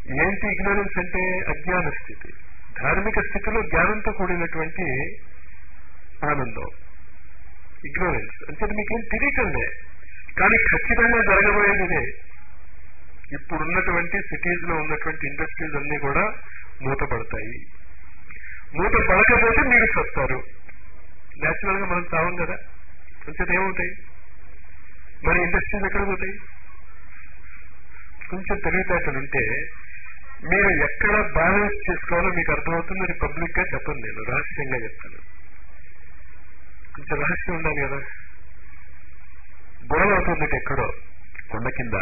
ఏంటి ఇగ్నోరెన్స్ అంటే అజ్ఞాన స్థితి ధార్మిక స్థితిలో జ్ఞానంతో కూడినటువంటి ఆనందం ఇగ్నోరెన్స్ అంటే మీకేం తెలియటంలే కానీ ఖచ్చితంగా జరగబోయేది ఇదే ఇప్పుడున్నటువంటి సిటీస్ లో ఉన్నటువంటి ఇండస్ట్రీస్ అన్ని కూడా మూతపడతాయి మూత పడకపోతే మీరు చస్తారు నేచురల్ గా మనం చావం కదా కొంచెం ఏమవుతాయి మరి ఇండస్ట్రీస్ ఎక్కడ పోతాయి కొంచెం తెలివితేటలు ఉంటే మీరు ఎక్కడ బ్యాలెన్స్ చేసుకోవాలో మీకు అర్థమవుతుంది అది పబ్లిక్ గా చెప్పను నేను రహస్యంగా చెప్తాను కొంచెం రహస్యం ఉండాలి కదా గొడవ అవుతుంది ఎక్కడో కొండ కింద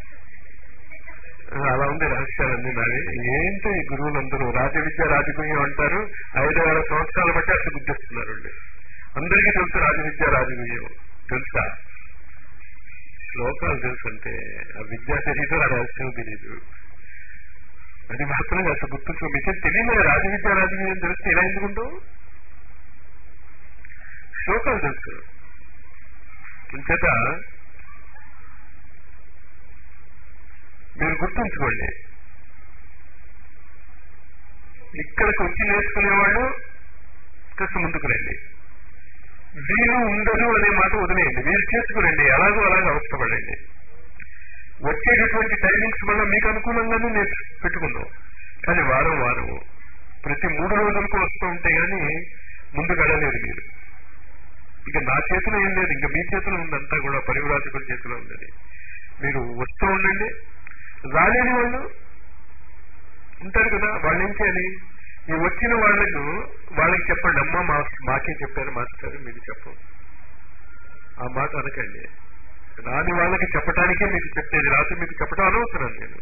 అలా ఉంది రహస్యాలన్నీ నావి ఏంటో ఈ గురువులందరూ రాజ విద్య రాజగుణ్యం అంటారు ఐదు వేల సంవత్సరాల బట్టి అసలు గుర్తిస్తున్నారు అందరికీ తెలుసు రాజ విద్య రాజగుణ్యం తెలుసా శ్లోకాలు తెలుసు అంటే ఆ విద్య తెలీదు ఆ రహస్యం తెలీదు అది మాత్రం అసలు గుర్తుంచుకో మీకేం తెలియదు రాజ విద్య రాజగుణ్యం తెలిస్తే ఎలా ఎందుకుంటావు శ్లోకాలు తెలుసు ఇంచేత మీరు గుర్తుంచుకోండి ఇక్కడికి వచ్చి నేర్చుకునేవాళ్ళు కాస్త ముందుకు రండి వీలు ఉండదు అనే మాట వదిలేయండి మీరు చేసుకురండి ఎలాగో అలాగ అవస్థపడండి వచ్చేటటువంటి టైమింగ్స్ వల్ల మీకు అనుకూలంగానే నేర్చు పెట్టుకుందాం కానీ వారం వారం ప్రతి మూడు రోజులకు వస్తూ ఉంటే గానీ ముందుకు వెళ్ళలేరు మీరు ఇక నా చేతిలో ఏం లేదు ఇంకా మీ చేతిలో ఉందంతా కూడా పరివ్రాజకుల చేతిలో ఉన్నది మీరు వస్తూ ఉండండి రాలేని వాళ్ళు ఉంటారు కదా వాళ్ళు ఏం చేయాలి ఈ వచ్చిన వాళ్ళకు వాళ్ళకి చెప్పండి అమ్మ మా మాకే చెప్పారు మాస్టర్ మీరు చెప్పం ఆ మాట అనకండి రాని వాళ్ళకి చెప్పడానికే మీకు చెప్పేది రాత్రి మీకు చెప్పడం అనవసరం నేను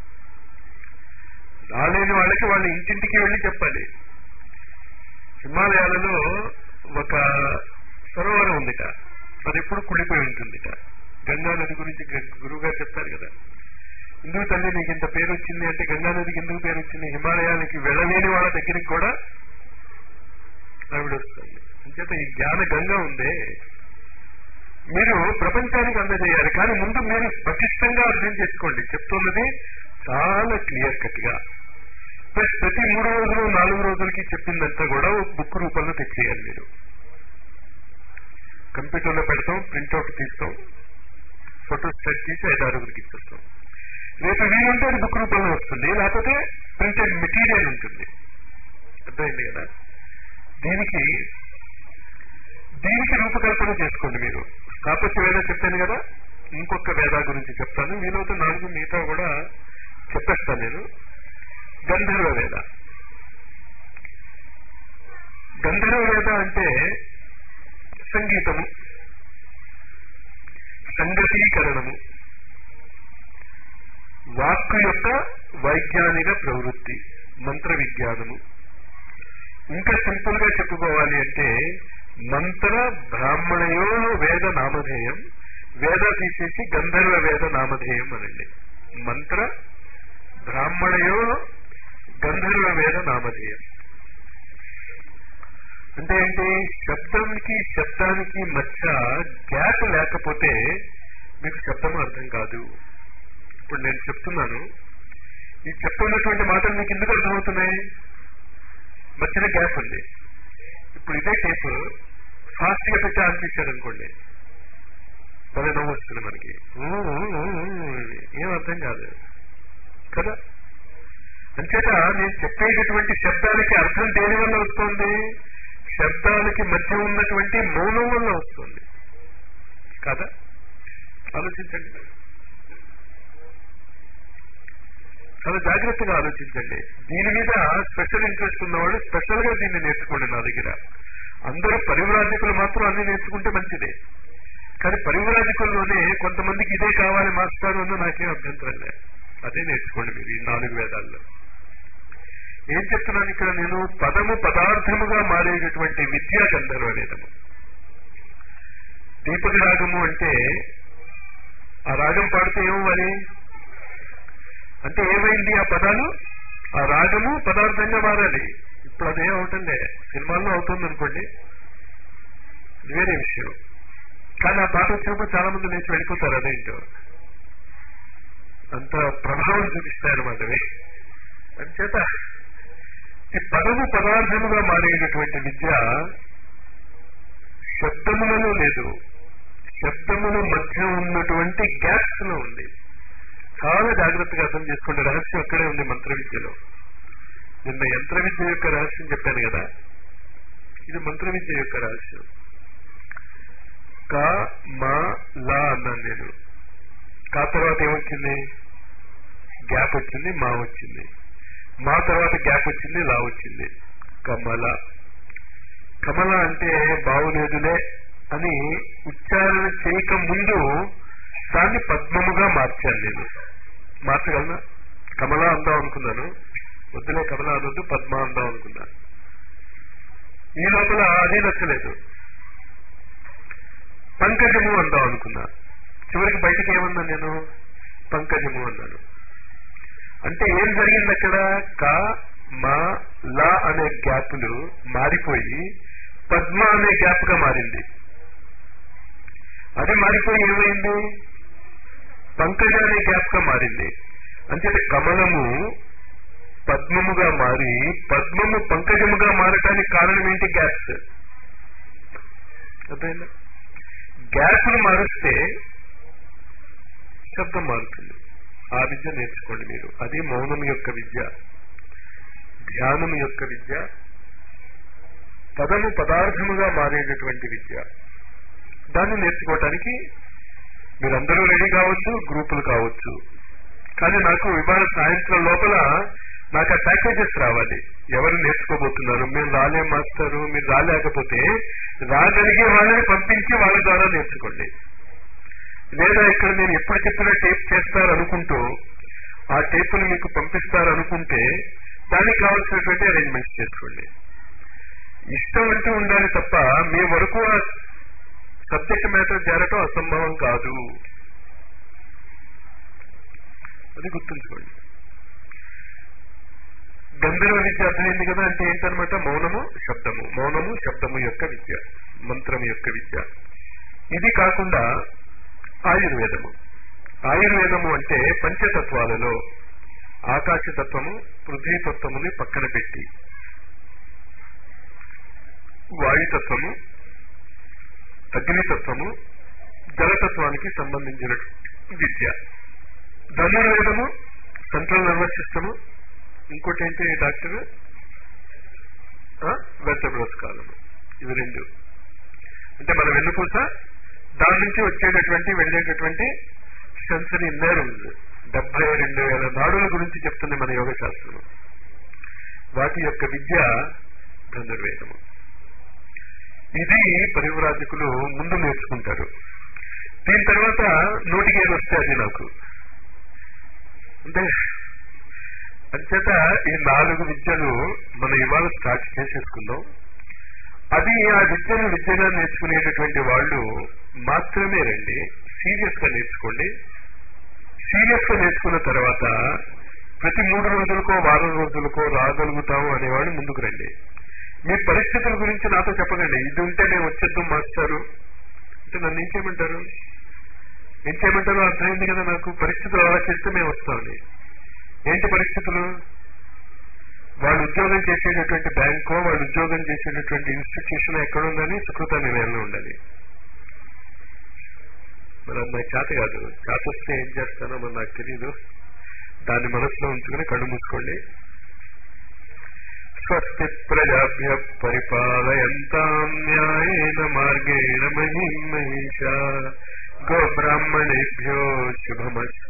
రాలేని వాళ్ళకి వాళ్ళ ఇంటింటికి వెళ్ళి చెప్పాలి హిమాలయాలలో ఒక సరోవరం ఉందిట అది ఎప్పుడు కుళ్ళిపోయి ఉంటుందిట గంగా నది గురించి గురువు గారు చెప్తారు కదా ఎందుకు తల్లి నీకు ఇంత పేరు వచ్చింది అంటే గంగా నదికి ఎందుకు పేరు వచ్చింది హిమాలయానికి వెళ్ళలేని వాళ్ళ దగ్గరికి కూడా ఆవిడ వస్తుంది అంచేత ఈ జ్ఞాన గంగా ఉందే మీరు ప్రపంచానికి అందజేయాలి కానీ ముందు మీరు పటిష్టంగా అర్థం చేసుకోండి చెప్తున్నది చాలా క్లియర్ కట్ గా ప్లస్ ప్రతి మూడు రోజులు నాలుగు రోజులకి చెప్పిందంతా కూడా ఒక బుక్ రూపంలో తెచ్చేయాలి మీరు కంప్యూటర్లో పెడతాం ప్రింట్అవుట్ తీస్తాం ఫోటో స్టెట్ తీసి ఐదు ఆరుగురికి ఇచ్చేస్తాం రేపు వీలుంటే అది బుక్ రూపంలో వస్తుంది లేకపోతే ప్రింటెడ్ మెటీరియల్ ఉంటుంది అర్థమైంది కదా దీనికి దీనికి రూపకల్పన చేసుకోండి మీరు స్థాపత్య వేద చెప్పాను కదా ఇంకొక వేద గురించి చెప్తాను వీలైతే నాలుగు మిగతా కూడా చెప్పేస్తాను నేను గంధర్వ వేద గంధర్వ వేద అంటే సంగీతము సంగతీకరణము వాక్కు యొక్క వైజ్ఞానిక ప్రవృత్తి మంత్ర విజ్ఞానము ఇంకా సింపుల్ గా చెప్పుకోవాలి అంటే మంత్ర బ్రాహ్మణయో వేద నామధేయం వేద తీసేసి గంధర్వ వేద నామధేయం అనండి మంత్ర బ్రాహ్మణయో గంధర్వ వేద నామధేయం అంటే ఏంటి శబ్దానికి శబ్దానికి మధ్య గ్యాప్ లేకపోతే మీకు శబ్దం అర్థం కాదు ఇప్పుడు నేను చెప్తున్నాను ఈ చెప్తున్నటువంటి మాటలు మీకు ఎందుకు అర్థమవుతున్నాయి మధ్యన గ్యాప్ ఉంది ఇప్పుడు ఇదే టేపు ఫాస్ట్ గా పెట్టి ఆన్ చేశారనుకోండి భలే నవ్వు వస్తుంది మనకి ఏం అర్థం కాదు కదా అంచేత నేను చెప్పేటటువంటి శబ్దాలకి అర్థం దేని వల్ల వస్తుంది శబ్దాలకి మధ్య ఉన్నటువంటి మౌనం వల్ల వస్తుంది కదా ఆలోచించండి చాలా జాగ్రత్తగా ఆలోచించండి దీని మీద స్పెషల్ ఇంట్రెస్ట్ ఉన్నవాళ్ళు స్పెషల్ గా దీన్ని నేర్చుకోండి నా దగ్గర అందరూ పరివ్రాజకులు మాత్రం అన్ని నేర్చుకుంటే మంచిదే కానీ పరివ్రాజకుల్లోనే కొంతమందికి ఇదే కావాలి మాస్టర్ అన్న నాకేం అభ్యంతరం లేదు అదే నేర్చుకోండి మీరు ఈ నాలుగు వేదాల్లో ఏం చెప్తున్నాను ఇక్కడ నేను పదము పదార్థముగా మారేటటువంటి విద్యా గంధర్వ వేదము దీపక రాగము అంటే ఆ రాగం పాడితే ఏమవ్వాలి అంటే ఏమైంది ఆ పదాలు ఆ రాగము పదార్థంగా మారాలి ఇప్పుడు అదేం అవుతుందే సినిమాల్లో అవుతుంది అనుకోండి వేరే విషయం కానీ ఆ పాట వచ్చినప్పుడు చాలా మంది లేచి వెళ్ళిపోతారు అదేంటో అంత ప్రభావం చూపిస్తాయన్నమాట అవి అంచేత ఈ పదము పదార్థముగా మారేటటువంటి విద్య శబ్దములలో లేదు శబ్దముల మధ్య ఉన్నటువంటి గ్యాప్స్ లో ఉంది చాలా జాగ్రత్తగా అర్థం చేసుకోండి రహస్యం అక్కడే ఉంది మంత్ర విద్యలో నిన్న యంత్ర విద్య యొక్క రహస్యం చెప్పాను కదా ఇది మంత్ర విద్య యొక్క రహస్యం కా మా లా అన్నాను నేను కా తర్వాత ఏమొచ్చింది గ్యాప్ వచ్చింది మా వచ్చింది మా తర్వాత గ్యాప్ వచ్చింది లా వచ్చింది కమల కమల అంటే బాగులేదులే అని ఉచ్చారణ చేయక ముందు దాన్ని పద్మముగా మార్చాను నేను మార్చగలనా కమల అందాం అనుకున్నాను వద్దులే కమల అనొద్దు పద్మ అందాం అనుకున్నా ఈ లోపల అది నచ్చలేదు పంకజము అందాం అనుకున్నా చివరికి బయటకు ఏమన్నా నేను పంకజము అన్నాను అంటే ఏం జరిగింది అక్కడ క మా లా అనే గ్యాప్లు మారిపోయి పద్మ అనే గ్యాప్ గా మారింది అది మారిపోయి ఏమైంది పంకజ అనే గ్యాప్ గా మారింది అంచేత కమలము పద్మముగా మారి పద్మము పంకజముగా మారటానికి కారణం ఏంటి గ్యాప్స్ అర్థమైందా గ్యాప్ను మారుస్తే శబ్దం మారుతుంది ఆ విద్య నేర్చుకోండి మీరు అది మౌనం యొక్క విద్య ధ్యానం యొక్క విద్య పదము పదార్థముగా మారేటటువంటి విద్య దాన్ని నేర్చుకోవటానికి మీరందరూ రెడీ కావచ్చు గ్రూపులు కావచ్చు కానీ నాకు ఇవాళ సాయంత్రం లోపల నాకు ఆ ప్యాకేజెస్ రావాలి ఎవరు నేర్చుకోబోతున్నారు మేము రాలే మాస్టరు మీరు రాలేకపోతే రాగలిగే వాళ్ళని పంపించి వాళ్ళ ద్వారా నేర్చుకోండి లేదా ఇక్కడ నేను ఎప్పుడు చెప్పిన టేప్ చేస్తారు అనుకుంటూ ఆ టేపుని మీకు పంపిస్తారు అనుకుంటే దానికి కావాల్సినటువంటి అరేంజ్మెంట్స్ చేసుకోండి ఇష్టం అంటూ ఉండాలి తప్ప మీ వరకు ఆ సబ్జెక్ట్ మ్యాటర్ చేరటం అసంభవం కాదు అది గుర్తుంచుకోండి గంధర్వ విద్య అర్థమైంది కదా అంటే ఏంటనమాట మౌనము శబ్దము మౌనము శబ్దము యొక్క విద్య మంత్రము యొక్క విద్య ఇది కాకుండా ఆయుర్వేదము ఆయుర్వేదము అంటే పంచతత్వాలలో ఆకాశతత్వము పృథ్వీతత్వముని పక్కన పెట్టి వాయుతత్వము అగ్నితత్వము జలతత్వానికి సంబంధించిన విద్య ధనుర్వేదము సెంట్రల్ నర్వస్ సిస్టము ఇంకోటి ఏంటి డాక్టర్ వెర్టబ్రస్ కాలము ఇవి రెండు అంటే మన వెన్నుపూస దాని నుంచి వచ్చేటటువంటి వెళ్ళేటటువంటి సెన్సరీ నెర్వ్స్ డెబ్బై రెండు వేల నాడుల గురించి చెప్తుంది మన యోగ శాస్త్రం వాటి యొక్క విద్య ధనుర్వేదము ఇది పరివ్రాజకులు ముందు నేర్చుకుంటారు దీని తర్వాత నోటికి ఏది వస్తే అది నాకు అంటే అంచేత ఈ నాలుగు విద్యలు మనం ఇవాళ స్టార్ట్ చేసేసుకుందాం అది ఆ విద్యను విద్యగా నేర్చుకునేటటువంటి వాళ్ళు మాత్రమే రండి సీరియస్ గా నేర్చుకోండి సీరియస్ గా నేర్చుకున్న తర్వాత ప్రతి మూడు రోజులకో వారం రోజులకో రాగలుగుతాము అనేవాళ్ళు ముందుకు రండి మీ పరిస్థితుల గురించి నాతో చెప్పకండి ఇది ఉంటే నేను వచ్చేద్దాం మాస్టారు అంటే నన్ను ఏం చేయమంటారు ఏం చేయమంటారో అర్థమైంది కదా నాకు పరిస్థితులు అలా చేస్తే మేము వస్తామని ఏంటి పరిస్థితులు వాళ్ళు ఉద్యోగం చేసేటటువంటి బ్యాంకో వాళ్ళు ఉద్యోగం చేసేటటువంటి ఇన్స్టిట్యూషన్ ఎక్కడ ఉందని సుకృత నిలయంలో ఉండాలి మరి అది నాకు చేత కాదు చేత వస్తే ఏం చేస్తానో మరి నాకు తెలియదు దాన్ని మనసులో ఉంచుకుని కళ్ళు మూసుకోండి స్వస్తి ప్రజాభ్య పరిపాలయంతాం న్యాయేన మార్గేణ మహిం మహిష గోబ్రాహ్మణేభ్యో శుభమస్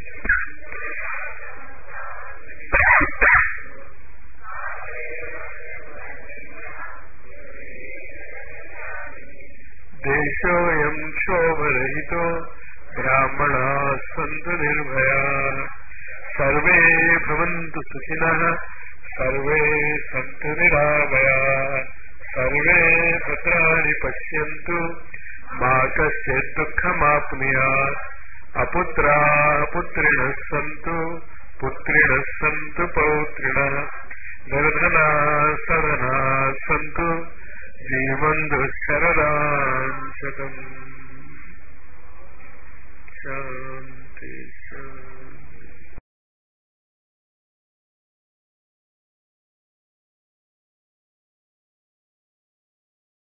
దేశోయం క్షోభరహితో బ్రాహ్మణా సంతు నిర్భయా సర్వే భవంతు సుఖినః సర్వే సంతు నిరామయా సర్వే భద్రాణి పశ్యంతు మా కశ్చిత్ దుఃఖమాప్నుయాత్ అపుత్రా పుత్రిణ సంతు పుత్రిణ సంతు పౌత్రిణ నిర్ధనా సదనా సంతు జీవందు శరదాంశతం శాంతి